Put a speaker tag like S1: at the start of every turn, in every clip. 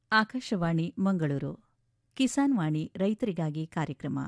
S1: ಆಕಾಶವಾಣಿ ಮಂಗಳೂರು ಕಿಸಾನ್ ವಾಣಿ ರೈತರಿಗಾಗಿ ಕಾರ್ಯಕ್ರಮ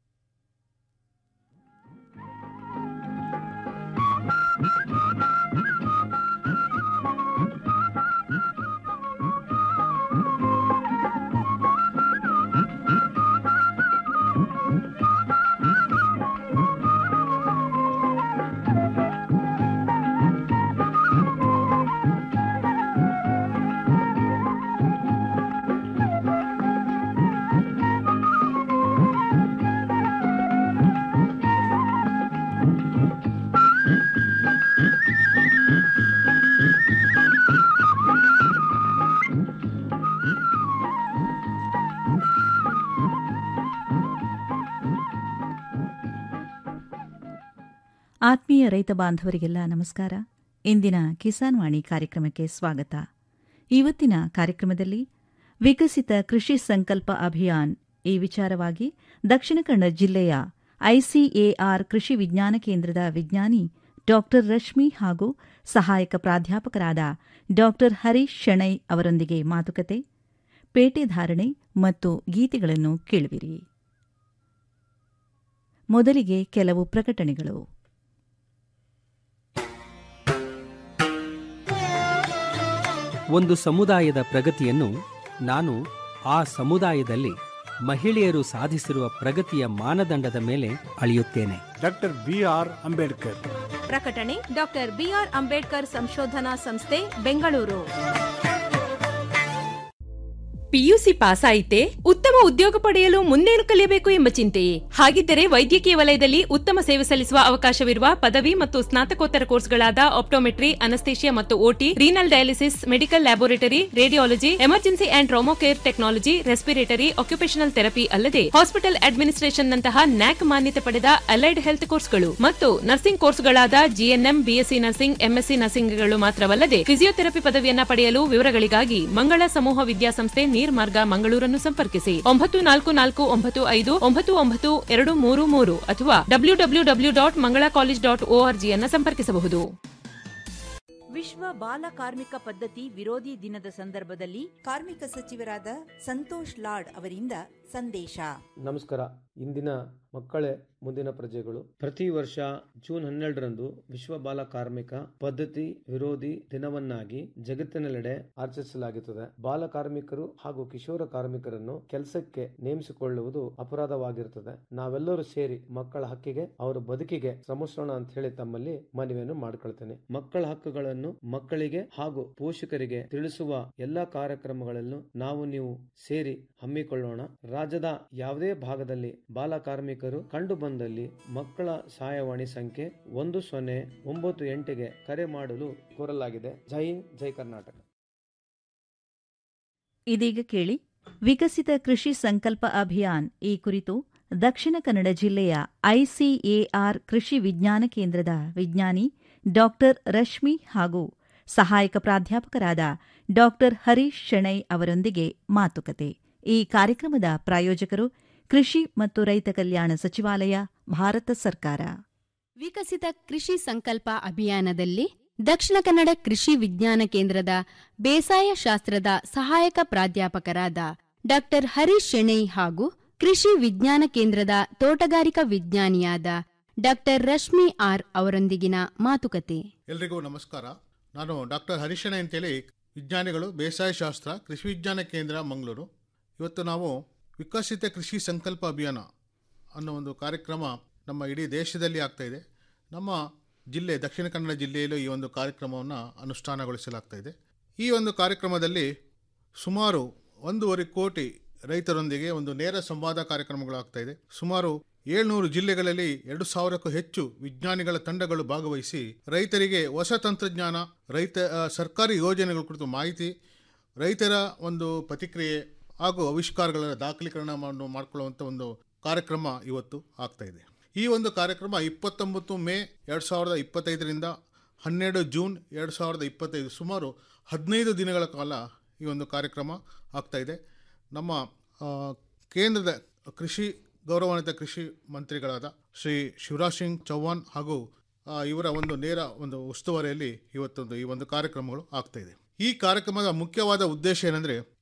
S1: ಆತ್ಮೀಯ ರೈತ ಬಾಂಧವರಿಗೆಲ್ಲ ನಮಸ್ಕಾರ ಇಂದಿನ ಕಿಸಾನ್ ವಾಣಿ ಕಾರ್ಯಕ್ರಮಕ್ಕೆ ಸ್ವಾಗತ ಇವತ್ತಿನ ಕಾರ್ಯಕ್ರಮದಲ್ಲಿ ವಿಕಸಿತ ಕೃಷಿ ಸಂಕಲ್ಪ ಅಭಿಯಾನ್ ಈ ವಿಚಾರವಾಗಿ ದಕ್ಷಿಣ ಕನ್ನಡ ಜಿಲ್ಲೆಯ ಐಸಿಎಆರ್ ಕೃಷಿ ವಿಜ್ಞಾನ ಕೇಂದ್ರದ ವಿಜ್ಞಾನಿ ಡಾ ರಶ್ಮಿ ಹಾಗೂ ಸಹಾಯಕ ಪ್ರಾಧ್ಯಾಪಕರಾದ ಡಾ ಹರೀಶ್ ಶೆಣೈ ಅವರೊಂದಿಗೆ ಮಾತುಕತೆ ಪೇಟೆ ಧಾರಣೆ ಮತ್ತು ಗೀತೆಗಳನ್ನು ಕೇಳುವಿರಿ ಮೊದಲಿಗೆ ಕೆಲವು ಪ್ರಕಟಣೆಗಳು
S2: ಒಂದು ಸಮುದಾಯದ ಪ್ರಗತಿಯನ್ನು ನಾನು ಆ ಸಮುದಾಯದಲ್ಲಿ ಮಹಿಳೆಯರು ಸಾಧಿಸಿರುವ ಪ್ರಗತಿಯ ಮಾನದಂಡದ ಮೇಲೆ ಅಳೆಯುತ್ತೇನೆ
S3: ಡಾಕ್ಟರ್ ಬಿ ಆರ್ ಅಂಬೇಡ್ಕರ್
S4: ಪ್ರಕಟಣೆ ಡಾಕ್ಟರ್ ಬಿಆರ್ ಅಂಬೇಡ್ಕರ್ ಸಂಶೋಧನಾ ಸಂಸ್ಥೆ ಬೆಂಗಳೂರು
S5: ಪಿಯುಸಿ ಪಾಸ್ ಆಯಿತೆ ಉತ್ತಮ ಉದ್ಯೋಗ ಪಡೆಯಲು ಮುಂದೇನು ಕಲಿಯಬೇಕು ಎಂಬ ಚಿಂತೆಯೇ ಹಾಗಿದ್ದರೆ ವೈದ್ಯಕೀಯ ವಲಯದಲ್ಲಿ ಉತ್ತಮ ಸೇವೆ ಸಲ್ಲಿಸುವ ಅವಕಾಶವಿರುವ ಪದವಿ ಮತ್ತು ಸ್ನಾತಕೋತ್ತರ ಕೋರ್ಸ್ಗಳಾದ ಆಪ್ಟೋಮೆಟ್ರಿ ಅನಸ್ತೇಷಿಯಾ ಮತ್ತು OT renal dialysis medical laboratory radiology emergency and trauma care technology respiratory occupational therapy ಅಲ್ಲದೆ ಹಾಸ್ಪಿಟಲ್ ಅಡ್ಮಿನಿಸ್ಟ್ರೇಷನ್ ನಂತಹ ನ್ಯಾಕ್ ಮಾನ್ಯತೆ ಪಡೆದ ಅಲೈಡ್ ಹೆಲ್ತ್ ಕೋರ್ಸ್ಗಳು ಮತ್ತು ನರ್ಸಿಂಗ್ ಕೋರ್ಸ್ಗಳಾದ ಜಿಎನ್ಎಂ ಬಿಎಸ್ಸಿ ನರ್ಸಿಂಗ್ ಎಂಎಸ್ಸಿ ನರ್ಸಿಂಗ್ಗಳು ಮಾತ್ರವಲ್ಲದೆ ಫಿಸಿಯೋಥೆರಪಿ ಪದವಿಯನ್ನ ಪಡೆಯಲು ವಿವರಗಳಿಗಾಗಿ ಮಂಗಳ ಸಮೂಹ ವಿದ್ಯಾಸಂಸ್ಥೆ ನೀರ್ಮಾರ್ಗ ಮಂಗಳೂರನ್ನು ಸಂಪರ್ಕಿಸಿ ಒಂಬತ್ತು ನಾಲ್ಕು ನಾಲ್ಕು ಒಂಬತ್ತು ಐದು ಒಂಬತ್ತು ಒಂಬತ್ತು ಎರಡು ಮೂರು ಮೂರು ಅಥವಾ W W W dot Mangala college dot ಓಆರ್ಜಿಯನ್ನು ಸಂಪರ್ಕಿಸಬಹುದು
S6: ವಿಶ್ವ ಬಾಲ ಕಾರ್ಮಿಕ ಪದ್ಧತಿ ವಿರೋಧಿ ದಿನದ ಸಂದರ್ಭದಲ್ಲಿ ಕಾರ್ಮಿಕ ಸಚಿವರಾದ ಸಂತೋಷ್ ಲಾಡ್ ಅವರಿಂದ ಸಂದೇಶ
S7: ನಮಸ್ಕಾರ ಇಂದಿನ ಮಕ್ಕಳೇ ಮುಂದಿನ ಪ್ರಜೆಗಳು ಪ್ರತಿ ವರ್ಷ ಜೂನ್ ಹನ್ನೆರಡರಂದು ವಿಶ್ವ ಬಾಲ ಕಾರ್ಮಿಕ ಪದ್ಧತಿ ವಿರೋಧಿ ದಿನವನ್ನಾಗಿ ಜಗತ್ತಿನೆಲ್ಲೆಡೆ ಆಚರಿಸಲಾಗುತ್ತದೆ ಬಾಲ ಕಾರ್ಮಿಕರು ಹಾಗೂ ಕಿಶೋರ ಕಾರ್ಮಿಕರನ್ನು ಕೆಲಸಕ್ಕೆ ನೇಮಿಸಿಕೊಳ್ಳುವುದು ಅಪರಾಧವಾಗಿರುತ್ತದೆ ನಾವೆಲ್ಲರೂ ಸೇರಿ ಮಕ್ಕಳ ಹಕ್ಕಿಗೆ ಅವರ ಬದುಕಿಗೆ ಶ್ರಮಿಸೋಣ ಅಂತ ಹೇಳಿ ತಮ್ಮಲ್ಲಿ ಮನವಿಯನ್ನು ಮಾಡಿಕೊಳ್ತೇನೆ ಮಕ್ಕಳ ಹಕ್ಕುಗಳನ್ನು ಮಕ್ಕಳಿಗೆ ಹಾಗೂ ಪೋಷಕರಿಗೆ ತಿಳಿಸುವ ಎಲ್ಲಾ ಕಾರ್ಯಕ್ರಮಗಳನ್ನು ನಾವು ನೀವು ಸೇರಿ ಹಮ್ಮಿಕೊಳ್ಳೋಣ ರಾಜ್ಯದ ಯಾವುದೇ ಭಾಗದಲ್ಲಿ ಬಾಲ ಕಾರ್ಮಿಕರು ಕಂಡು ಬಂದಲ್ಲಿ ಮಕ್ಕಳ ಸಹಾಯವಾಣಿ ಸಂಖ್ಯೆ ಒಂದು ಸೊನ್ನೆ ಒಂಬತ್ತು ಎಂಟಿಗೆ ಕರೆ ಮಾಡಲು ಕೋರಲಾಗಿದೆ ಜೈ ಹಿಂದ್ ಜೈ ಕರ್ನಾಟಕ
S1: ಇದೀಗ ಕೇಳಿ ವಿಕಸಿತ ಕೃಷಿ ಸಂಕಲ್ಪ ಅಭಿಯಾನ್ ಈ ಕುರಿತು ದಕ್ಷಿಣ ಕನ್ನಡ ಜಿಲ್ಲೆಯ ಐಸಿಎಆರ್ ಕೃಷಿ ವಿಜ್ಞಾನ ಕೇಂದ್ರದ ವಿಜ್ಞಾನಿ ಡಾ ರಶ್ಮಿ ಹಾಗೂ ಸಹಾಯಕ ಪ್ರಾಧ್ಯಾಪಕರಾದ ಡಾ ಹರೀಶ್ ಶೆಣೈ ಅವರೊಂದಿಗೆ ಮಾತುಕತೆ ಈ ಕಾರ್ಯಕ್ರಮದ ಪ್ರಾಯೋಜಕರು ಕೃಷಿ ಮತ್ತು ರೈತ ಕಲ್ಯಾಣ ಸಚಿವಾಲಯ ಭಾರತ ಸರ್ಕಾರ
S8: ವಿಕಸಿತ ಕೃಷಿ ಸಂಕಲ್ಪ ಅಭಿಯಾನದಲ್ಲಿ ದಕ್ಷಿಣ ಕನ್ನಡ ಕೃಷಿ ವಿಜ್ಞಾನ ಕೇಂದ್ರದ ಬೇಸಾಯ ಶಾಸ್ತ್ರದ ಸಹಾಯಕ ಪ್ರಾಧ್ಯಾಪಕರಾದ ಡಾಕ್ಟರ್ ಹರೀಶ್ ಶೆಣೈ ಹಾಗೂ ಕೃಷಿ ವಿಜ್ಞಾನ ಕೇಂದ್ರದ ತೋಟಗಾರಿಕಾ ವಿಜ್ಞಾನಿಯಾದ ಡಾಕ್ಟರ್ ರಶ್ಮಿ ಆರ್ ಅವರೊಂದಿಗಿನ ಮಾತುಕತೆ
S9: ಎಲ್ರಿಗೂ ನಮಸ್ಕಾರ ನಾನು ಡಾಕ್ಟರ್ ಹರೀಶಣ್ಣ ಅಂತೇಳಿ ವಿಜ್ಞಾನಿಗಳು ಬೇಸಾಯ ಶಾಸ್ತ್ರ ಕೃಷಿ ವಿಜ್ಞಾನ ಕೇಂದ್ರ ಮಂಗಳೂರು ಇವತ್ತು ನಾವು ವಿಕಸಿತ ಕೃಷಿ ಸಂಕಲ್ಪ ಅಭಿಯಾನ ಅನ್ನೋ ಒಂದು ಕಾರ್ಯಕ್ರಮ ನಮ್ಮ ಇಡೀ ದೇಶದಲ್ಲಿ ಆಗ್ತಾ ಇದೆ ನಮ್ಮ ಜಿಲ್ಲೆ ದಕ್ಷಿಣ ಕನ್ನಡ ಜಿಲ್ಲೆಯಲ್ಲೂ ಈ ಒಂದು ಕಾರ್ಯಕ್ರಮವನ್ನು ಅನುಷ್ಠಾನಗೊಳಿಸಲಾಗ್ತಾ ಇದೆ ಈ ಒಂದು ಕಾರ್ಯಕ್ರಮದಲ್ಲಿ ಸುಮಾರು ಒಂದೂವರೆ ಕೋಟಿ ರೈತರೊಂದಿಗೆ ಒಂದು ನೇರ ಸಂವಾದ ಕಾರ್ಯಕ್ರಮಗಳಾಗ್ತಾ ಇದೆ ಸುಮಾರು ಏಳ್ನೂರು ಜಿಲ್ಲೆಗಳಲ್ಲಿ ಎರಡು ಸಾವಿರಕ್ಕೂ ಹೆಚ್ಚು ವಿಜ್ಞಾನಿಗಳ ತಂಡಗಳು ಭಾಗವಹಿಸಿ ರೈತರಿಗೆ ಹೊಸ ತಂತ್ರಜ್ಞಾನ ರೈತ ಆ, ಸರ್ಕಾರಿ ಯೋಜನೆಗಳ ಕುರಿತು ಮಾಹಿತಿ ರೈತರ ಒಂದು ಪ್ರತಿಕ್ರಿಯೆ ಹಾಗೂ ಆವಿಷ್ಕಾರಗಳ ದಾಖಲೀಕರಣ ಮಾಡು ಮಾಡಿಕೊಳ್ಳುವಂಥ ಒಂದು ಕಾರ್ಯಕ್ರಮ ಇವತ್ತು ಆಗ್ತಾ ಇದೆ ಈ ಒಂದು ಕಾರ್ಯಕ್ರಮ ಇಪ್ಪತ್ತೊಂಬತ್ತು ಮೇ ಎರಡು ಸಾವಿರದ ಇಪ್ಪತ್ತೈದರಿಂದ ಹನ್ನೆರಡು ಜೂನ್ ಎರಡು ಸಾವಿರದ ಇಪ್ಪತ್ತೈದು ಸುಮಾರು ಹದಿನೈದು ದಿನಗಳ ಕಾಲ ಈ ಒಂದು ಕಾರ್ಯಕ್ರಮ ಆಗ್ತಾ ಇದೆ ನಮ್ಮ ಆ, ಕೇಂದ್ರದ ಕೃಷಿ ಗೌರವಾನ್ವಿತ ಕೃಷಿ ಮಂತ್ರಿಗಳಾದ ಶ್ರೀ ಶಿವರಾಜ್ ಸಿಂಗ್ ಚೌಹಾಣ್ ಹಾಗೂ ಆ, ಇವರ ಒಂದು ನೇರ ಒಂದು ಉಸ್ತುವಾರಿಯಲ್ಲಿ ಇವತ್ತೊಂದು ಈ ಒಂದು ಕಾರ್ಯಕ್ರಮಗಳು ಆಗ್ತಾ ಇದೆ ಈ ಕಾರ್ಯಕ್ರಮದ ಮುಖ್ಯವಾದ ಉದ್ದೇಶ ಏನಂದರೆ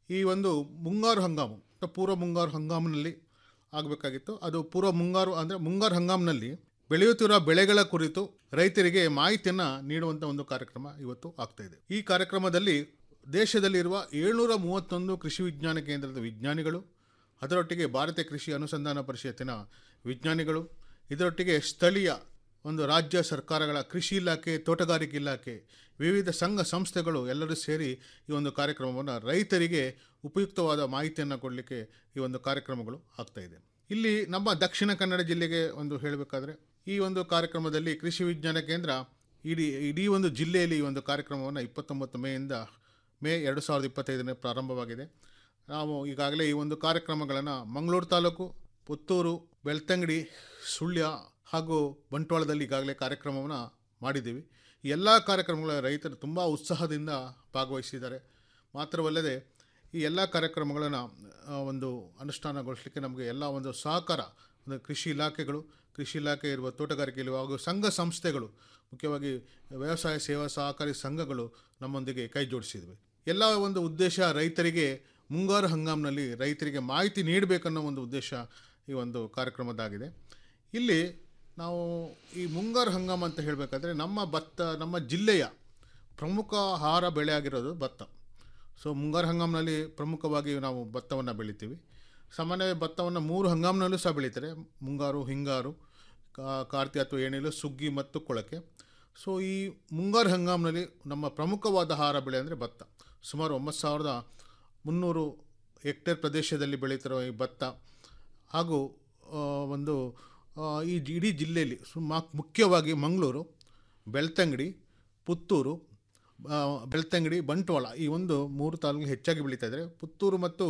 S9: ಈ ಒಂದು ಮುಂಗಾರು ಹಂಗಾಮು ಅಥವಾ ಪೂರ್ವ ಮುಂಗಾರು ಹಂಗಾಮಿನಲ್ಲಿ ಆಗಬೇಕಾಗಿತ್ತು ಅದು ಪೂರ್ವ ಮುಂಗಾರು ಅಂದರೆ ಮುಂಗಾರು ಹಂಗಾಮಿನಲ್ಲಿ ಬೆಳೆಯುತ್ತಿರುವ ಬೆಳೆಗಳ ಕುರಿತು ರೈತರಿಗೆ ಮಾಹಿತಿಯನ್ನು ನೀಡುವಂಥ ಒಂದು ಕಾರ್ಯಕ್ರಮ ಇವತ್ತು ಆಗ್ತಾ ಇದೆ ಈ ಕಾರ್ಯಕ್ರಮದಲ್ಲಿ ದೇಶದಲ್ಲಿರುವ ಏಳ್ನೂರ ಮೂವತ್ತೊಂದು ಕೃಷಿ ವಿಜ್ಞಾನ ಕೇಂದ್ರದ ವಿಜ್ಞಾನಿಗಳು ಅದರೊಟ್ಟಿಗೆ ಭಾರತೀಯ ಕೃಷಿ ಅನುಸಂಧಾನ ಪರಿಷತ್ತಿನ ವಿಜ್ಞಾನಿಗಳು ಇದರೊಟ್ಟಿಗೆ ಸ್ಥಳೀಯ ಒಂದು ರಾಜ್ಯ ಸರ್ಕಾರಗಳ ಕೃಷಿ ಇಲಾಖೆ ತೋಟಗಾರಿಕೆ ಇಲಾಖೆ ವಿವಿಧ ಸಂಘ ಸಂಸ್ಥೆಗಳು ಎಲ್ಲರೂ ಸೇರಿ ಈ ಒಂದು ಕಾರ್ಯಕ್ರಮವನ್ನು ರೈತರಿಗೆ ಉಪಯುಕ್ತವಾದ ಮಾಹಿತಿಯನ್ನು ಕೊಡಲಿಕ್ಕೆ ಈ ಒಂದು ಕಾರ್ಯಕ್ರಮಗಳು ಆಗ್ತಾ ಇದೆ ಇಲ್ಲಿ ನಮ್ಮ ದಕ್ಷಿಣ ಕನ್ನಡ ಜಿಲ್ಲೆಗೆ ಒಂದು ಹೇಳಬೇಕಾದ್ರೆ ಈ ಒಂದು ಕಾರ್ಯಕ್ರಮದಲ್ಲಿ ಕೃಷಿ ವಿಜ್ಞಾನ ಕೇಂದ್ರ ಇಡೀ ಇಡೀ ಒಂದು ಜಿಲ್ಲೆಯಲ್ಲಿ ಈ ಒಂದು ಕಾರ್ಯಕ್ರಮವನ್ನು ಇಪ್ಪತ್ತೊಂಬತ್ತು ಮೇಯಿಂದ ಮೇ ಎರಡು ಸಾವಿರದ ಇಪ್ಪತ್ತೈದನೇ ಪ್ರಾರಂಭವಾಗಿದೆ ನಾವು ಈಗಾಗಲೇ ಈ ಒಂದು ಕಾರ್ಯಕ್ರಮಗಳನ್ನು ಮಂಗಳೂರು ತಾಲೂಕು ಪುತ್ತೂರು ಬೆಳ್ತಂಗಡಿ ಸುಳ್ಯ ಹಾಗೂ ಬಂಟ್ವಾಳದಲ್ಲಿ ಈಗಾಗಲೇ ಕಾರ್ಯಕ್ರಮವನ್ನು ಮಾಡಿದ್ದೀವಿ ಈ ಎಲ್ಲ ಕಾರ್ಯಕ್ರಮಗಳ ರೈತರು ತುಂಬ ಉತ್ಸಾಹದಿಂದ ಭಾಗವಹಿಸಿದ್ದಾರೆ ಮಾತ್ರವಲ್ಲದೆ ಈ ಎಲ್ಲ ಕಾರ್ಯಕ್ರಮಗಳನ್ನು ಆ, ಒಂದು ಅನುಷ್ಠಾನಗೊಳಿಸಲಿಕ್ಕೆ ನಮಗೆ ಎಲ್ಲ ಒಂದು ಸಹಕಾರ ಒಂದು ಕೃಷಿ ಇಲಾಖೆಗಳು ಕೃಷಿ ಇಲಾಖೆ ಇರುವ ತೋಟಗಾರಿಕೆ ಇರುವ ಹಾಗೂ ಸಂಘ ಸಂಸ್ಥೆಗಳು ಮುಖ್ಯವಾಗಿ ವ್ಯವಸಾಯ ಸೇವಾ ಸಹಕಾರಿ ಸಂಘಗಳು ನಮ್ಮೊಂದಿಗೆ ಕೈ ಜೋಡಿಸಿದ್ವಿ ಎಲ್ಲ ಒಂದು ಉದ್ದೇಶ ರೈತರಿಗೆ ಮುಂಗಾರು ಹಂಗಾಮಿನಲ್ಲಿ ರೈತರಿಗೆ ಮಾಹಿತಿ ನೀಡಬೇಕನ್ನೋ ಒಂದು ಉದ್ದೇಶ ಈ ಒಂದು ಕಾರ್ಯಕ್ರಮದಾಗಿದೆ ಇಲ್ಲಿ ನಾವು ಈ ಮುಂಗಾರು ಹಂಗಾಮ ಅಂತ ಹೇಳಬೇಕಾದ್ರೆ ನಮ್ಮ ಭತ್ತ ನಮ್ಮ ಜಿಲ್ಲೆಯ ಪ್ರಮುಖ ಆಹಾರ ಬೆಳೆ ಆಗಿರೋದು ಭತ್ತ ಸೊ ಮುಂಗಾರು ಹಂಗಾಮಿನಲ್ಲಿ ಪ್ರಮುಖವಾಗಿ ನಾವು ಭತ್ತವನ್ನು ಬೆಳಿತೀವಿ ಸಾಮಾನ್ಯವಾಗಿ ಭತ್ತವನ್ನು ಮೂರು ಹಂಗಾಮಿನಲ್ಲೂ ಸಹ ಬೆಳೀತಾರೆ ಮುಂಗಾರು ಹಿಂಗಾರು ಕಾ- ಕಾರ್ತಿ ಅಥವಾ ಏನೇಳು ಸುಗ್ಗಿ ಮತ್ತು ಕೊಳಕೆ ಸೊ ಈ ಮುಂಗಾರು ಹಂಗಾಮಿನಲ್ಲಿ ನಮ್ಮ ಪ್ರಮುಖವಾದ ಆಹಾರ ಬೆಳೆ ಅಂದರೆ ಭತ್ತ ಸುಮಾರು ಒಂಬತ್ತು ಸಾವಿರದ ಮುನ್ನೂರು ಹೆಕ್ಟೇರ್ ಪ್ರದೇಶದಲ್ಲಿ ಬೆಳೀತಿರೋ ಈ ಭತ್ತ ಹಾಗೂ ಆ, ಒಂದು ಆ, ಈ ಜಿ- ಇಡೀ ಜಿಲ್ಲೆಯಲ್ಲಿ ಸುಮಾ ಮುಖ್ಯವಾಗಿ ಮಂಗಳೂರು ಬೆಳ್ತಂಗಡಿ ಪುತ್ತೂರು ಆ, ಬೆಳ್ತಂಗಡಿ ಬಂಟ್ವಾಳ ಈ ಒಂದು ಮೂರು ತಾಲೂಕು ಹೆಚ್ಚಾಗಿ ಬೆಳೀತಾ ಇದ್ದಾರೆ ಪುತ್ತೂರು ಮತ್ತು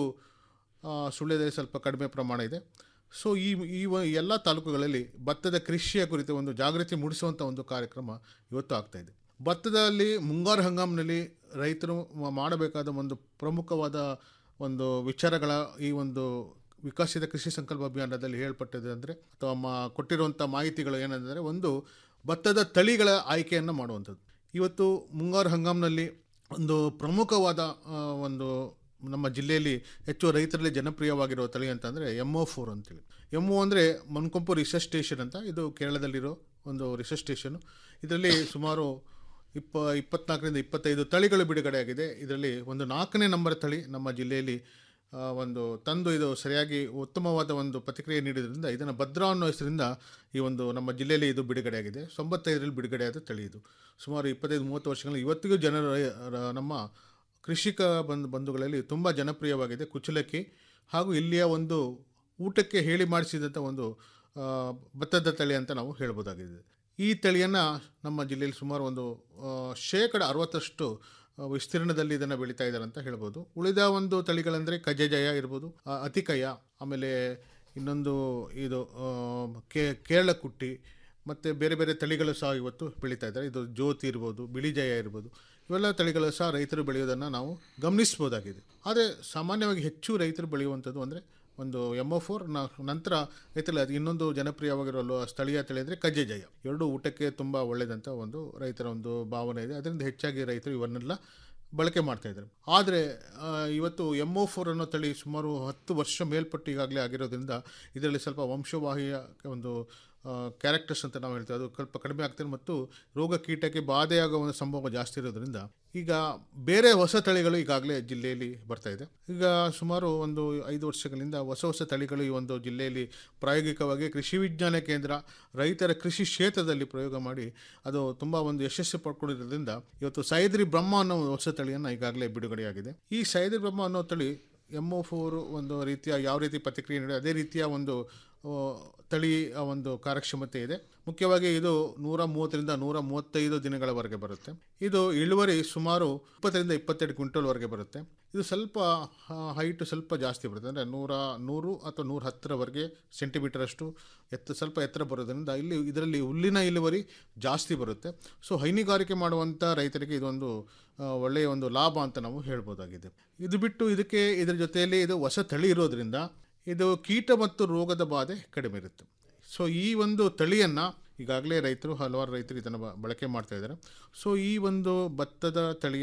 S9: ಆ, ಸುಳ್ಯದಲ್ಲಿ ಸ್ವಲ್ಪ ಕಡಿಮೆ ಪ್ರಮಾಣ ಇದೆ ಸೊ ಈ ಈ ವ- ಎಲ್ಲ ತಾಲೂಕುಗಳಲ್ಲಿ ಭತ್ತದ ಕೃಷಿಯ ಕುರಿತು ಒಂದು ಜಾಗೃತಿ ಮೂಡಿಸುವಂಥ ಒಂದು ಕಾರ್ಯಕ್ರಮ ಇವತ್ತು ಆಗ್ತಾ ಇದೆ ಭತ್ತದಲ್ಲಿ ಮುಂಗಾರು ಹಂಗಾಮಿನಲ್ಲಿ ರೈತರು ಮ- ಮಾಡಬೇಕಾದ ಒಂದು ಪ್ರಮುಖವಾದ ಒಂದು ವಿಚಾರಗಳ ಈ ಒಂದು ವಿಕಸಿತ ಕೃಷಿ ಸಂಕಲ್ಪ ಅಭಿಯಾನದಲ್ಲಿ ಹೇಳ್ಪಟ್ಟಿದೆ ಅಂದರೆ ಅಥವಾ ಮಾ ಕೊಟ್ಟಿರುವಂಥ ಮಾಹಿತಿಗಳು ಏನಂದರೆ ಒಂದು ಭತ್ತದ ತಳಿಗಳ ಆಯ್ಕೆಯನ್ನು ಮಾಡುವಂಥದ್ದು ಇವತ್ತು ಮುಂಗಾರು ಹಂಗಾಮಿನಲ್ಲಿ ಒಂದು ಪ್ರಮುಖವಾದ ಆ, ಒಂದು ನಮ್ಮ ಜಿಲ್ಲೆಯಲ್ಲಿ ಹೆಚ್ಚು ರೈತರಲ್ಲಿ ಜನಪ್ರಿಯವಾಗಿರೋ ತಳಿ ಅಂತಂದರೆ ಎಮ್ ಒ ಫೋರ್ ಅಂತೇಳಿ ಎಮ್ ಒ ಅಂದರೆ ಮನ್ಕೊಂಪು ರಿಸರ್ಚ್ ಸ್ಟೇಷನ್ ಅಂತ ಇದು ಕೇರಳದಲ್ಲಿರೋ ಒಂದು ರಿಸರ್ಚ್ ಸ್ಟೇಷನು ಇದರಲ್ಲಿ ಸುಮಾರು ಇಪ್ಪ ಇಪ್ಪತ್ನಾಲ್ಕರಿಂದ ಇಪ್ಪತ್ತೈದು ತಳಿಗಳು ಬಿಡುಗಡೆಯಾಗಿದೆ ಇದರಲ್ಲಿ ಒಂದು ನಾಲ್ಕನೇ ನಂಬರ್ ತಳಿ ನಮ್ಮ ಜಿಲ್ಲೆಯಲ್ಲಿ ಆ, ಒಂದು ತಂದು ಇದು ಸರಿಯಾಗಿ ಉತ್ತಮವಾದ ಒಂದು ಪ್ರತಿಕ್ರಿಯೆ ನೀಡಿದ್ರಿಂದ ಇದನ್ನು ಭದ್ರಾ ಅನ್ನೋ ಹೆಸರಿಂದ ಈ ಒಂದು ನಮ್ಮ ಜಿಲ್ಲೆಯಲ್ಲಿ ಇದು ಬಿಡುಗಡೆಯಾಗಿದೆ ತೊಂಬತ್ತೈದರಲ್ಲಿ ಬಿಡುಗಡೆಯಾದ ತಳಿ ಇದು ಸುಮಾರು ಇಪ್ಪತ್ತೈದು ಮೂವತ್ತು ವರ್ಷಗಳ ಇವತ್ತಿಗೂ ಜನರು ರ- ನಮ್ಮ ಕೃಷಿಕ ಬಂಧು ಬಂಧುಗಳಲ್ಲಿ ತುಂಬ ಜನಪ್ರಿಯವಾಗಿದೆ ಕುಚಲಕ್ಕಿ ಹಾಗೂ ಇಲ್ಲಿಯ ಒಂದು ಊಟಕ್ಕೆ ಹೇಳಿ ಮಾಡಿಸಿದಂಥ ಒಂದು ಆ, ಭತ್ತದ ತಳಿ ಅಂತ ನಾವು ಹೇಳ್ಬೋದಾಗಿದೆ ಈ ತಳಿಯನ್ನು ನಮ್ಮ ಜಿಲ್ಲೆಯಲ್ಲಿ ಸುಮಾರು ಒಂದು ಆ, ಶೇಕಡ ಅರವತ್ತಷ್ಟು ಆ, ವಿಸ್ತೀರ್ಣದಲ್ಲಿ ಇದನ್ನು ಬೆಳೀತಾ ಇದ್ದಾರೆ ಅಂತ ಹೇಳ್ಬೋದು ಉಳಿದ ಒಂದು ತಳಿಗಳಂದರೆ ಕಜಜಯ ಇರ್ಬೋದು ಆ, ಅತಿಕಯ ಆಮೇಲೆ ಇನ್ನೊಂದು ಇದು ಆ, ಕೇ ಕೇರಳ ಕುಟ್ಟಿ ಮತ್ತು ಬೇರೆ ಬೇರೆ ತಳಿಗಳು ಸಹ ಇವತ್ತು ಬೆಳೀತಾ ಇದ್ದಾರೆ ಇದು ಜ್ಯೋತಿ ಇರ್ಬೋದು ಬಿಳಿ ಜಯ ಇರ್ಬೋದು ಇವೆಲ್ಲ ತಳಿಗಳು ಸಹ ರೈತರು ಬೆಳೆಯೋದನ್ನು ನಾವು ಗಮನಿಸ್ಬೋದಾಗಿದೆ ಆದರೆ ಸಾಮಾನ್ಯವಾಗಿ ಹೆಚ್ಚು ರೈತರು ಬೆಳೆಯುವಂಥದ್ದು ಅಂದರೆ ಒಂದು ಎಮ್ ಒ ಫೋರ್ ನಂತರ ರೈತರಲ್ಲಿ ಅದು ಇನ್ನೊಂದು ಜನಪ್ರಿಯವಾಗಿರೋ ಸ್ಥಳೀಯ ತಳಿ ಅಂದರೆ ಕಜ್ಜೆಜಯ ಎರಡು ಊಟಕ್ಕೆ ತುಂಬ ಒಳ್ಳೆಯದಂತ ಒಂದು ರೈತರ ಒಂದು ಭಾವನೆ ಇದೆ ಅದರಿಂದ ಹೆಚ್ಚಾಗಿ ರೈತರು ಇವನ್ನೆಲ್ಲ ಬಳಕೆ ಮಾಡ್ತಾ ಇದ್ದಾರೆ ಆದರೆ ಆ, ಇವತ್ತು ಎಮ್ ಒ ಫೋರ್ ಅನ್ನೋ ತಳಿ ಸುಮಾರು ಹತ್ತು ವರ್ಷ ಮೇಲ್ಪಟ್ಟು ಈಗಾಗಲೇ ಆಗಿರೋದ್ರಿಂದ ಇದರಲ್ಲಿ ಸ್ವಲ್ಪ ವಂಶವಾಹಿಯ ಒಂದು ಕ್ಯಾರೆಕ್ಟರ್ಸ್ ಅಂತ ನಾವು ಹೇಳ್ತೇವೆ ಅದು ಸ್ವಲ್ಪ ಕಡಿಮೆ ಆಗ್ತದೆ ಮತ್ತು ರೋಗ ಕೀಟಕ್ಕೆ ಬಾಧೆಯಾಗುವ ಒಂದು ಸಂಭವ ಜಾಸ್ತಿ ಇರೋದ್ರಿಂದ ಈಗ ಬೇರೆ ಹೊಸ ತಳಿಗಳು ಈಗಾಗಲೇ ಜಿಲ್ಲೆಯಲ್ಲಿ ಬರ್ತಾ ಇದೆ ಈಗ ಸುಮಾರು ಒಂದು ಐದು ವರ್ಷಗಳಿಂದ ಹೊಸ ಹೊಸ ತಳಿಗಳು ಈ ಒಂದು ಜಿಲ್ಲೆಯಲ್ಲಿ ಪ್ರಾಯೋಗಿಕವಾಗಿ ಕೃಷಿ ವಿಜ್ಞಾನ ಕೇಂದ್ರ ರೈತರ ಕೃಷಿ ಕ್ಷೇತ್ರದಲ್ಲಿ ಪ್ರಯೋಗ ಮಾಡಿ ಅದು ತುಂಬ ಒಂದು ಯಶಸ್ಸು ಪಡ್ಕೊಂಡಿರೋದ್ರಿಂದ ಇವತ್ತು ಸೈದ್ರಿ ಬ್ರಹ್ಮ ಅನ್ನೋ ಒಂದು ಹೊಸ ತಳಿಯನ್ನು ಈಗಾಗಲೇ ಬಿಡುಗಡೆಯಾಗಿದೆ ಈ ಸೈದ್ರಿ ಬ್ರಹ್ಮ ಅನ್ನೋ ತಳಿ ಎಮ್ ಒ ಫೋರ್ ಒಂದು ರೀತಿಯ ಯಾವ ರೀತಿ ಪ್ರತಿಕ್ರಿಯೆ ನೀಡಿ ಅದೇ ರೀತಿಯ ಒಂದು ಆ, ತಳಿ ಆ ಒಂದು ಕಾರ್ಯಕ್ಷಮತೆ ಇದೆ ಮುಖ್ಯವಾಗಿ ಇದು ನೂರ ಮೂವತ್ತರಿಂದ ನೂರ ಮೂವತ್ತೈದು ದಿನಗಳವರೆಗೆ ಬರುತ್ತೆ ಇದು ಇಳುವರಿ ಸುಮಾರು ಇಪ್ಪತ್ತರಿಂದ ಇಪ್ಪತ್ತೆರಡು ಕ್ವಿಂಟಲ್ವರೆಗೆ ಬರುತ್ತೆ ಇದು ಸ್ವಲ್ಪ ಹೈಟ್ ಸ್ವಲ್ಪ ಜಾಸ್ತಿ ಬರುತ್ತೆ ಅಂದರೆ ನೂರ ನೂರು ಅಥವಾ ನೂರ ಹತ್ತರವರೆಗೆ ಸೆಂಟಿಮೀಟರ್ ಅಷ್ಟು ಎತ್ತ ಸ್ವಲ್ಪ ಎತ್ತರ ಬರೋದ್ರಿಂದ ಇಲ್ಲಿ ಇದರಲ್ಲಿ ಹುಲ್ಲಿನ ಇಳುವರಿ ಜಾಸ್ತಿ ಬರುತ್ತೆ ಸೊ ಹೈನುಗಾರಿಕೆ ಮಾಡುವಂಥ ರೈತರಿಗೆ ಇದೊಂದು ಆ, ಒಳ್ಳೆಯ ಒಂದು ಲಾಭ ಅಂತ ನಾವು ಹೇಳ್ಬೋದಾಗಿದೆ ಇದು ಬಿಟ್ಟು ಇದಕ್ಕೆ ಇದರ ಜೊತೆಯಲ್ಲಿ ಇದು ಹೊಸ ತಳಿ ಇರೋದ್ರಿಂದ ಇದು ಕೀಟ ಮತ್ತು ರೋಗದ ಬಾಧೆ ಕಡಿಮೆ ಇರುತ್ತೆ ಸೊ ಈ ಒಂದು ತಳಿಯನ್ನು ಈಗಾಗಲೇ ರೈತರು ಹಲವಾರು ರೈತರು ಇದನ್ನು ಬ- ಬಳಕೆ ಮಾಡ್ತಾ ಇದ್ದಾರೆ ಸೊ ಈ ಒಂದು ಭತ್ತದ ತಳಿಯನ್ನು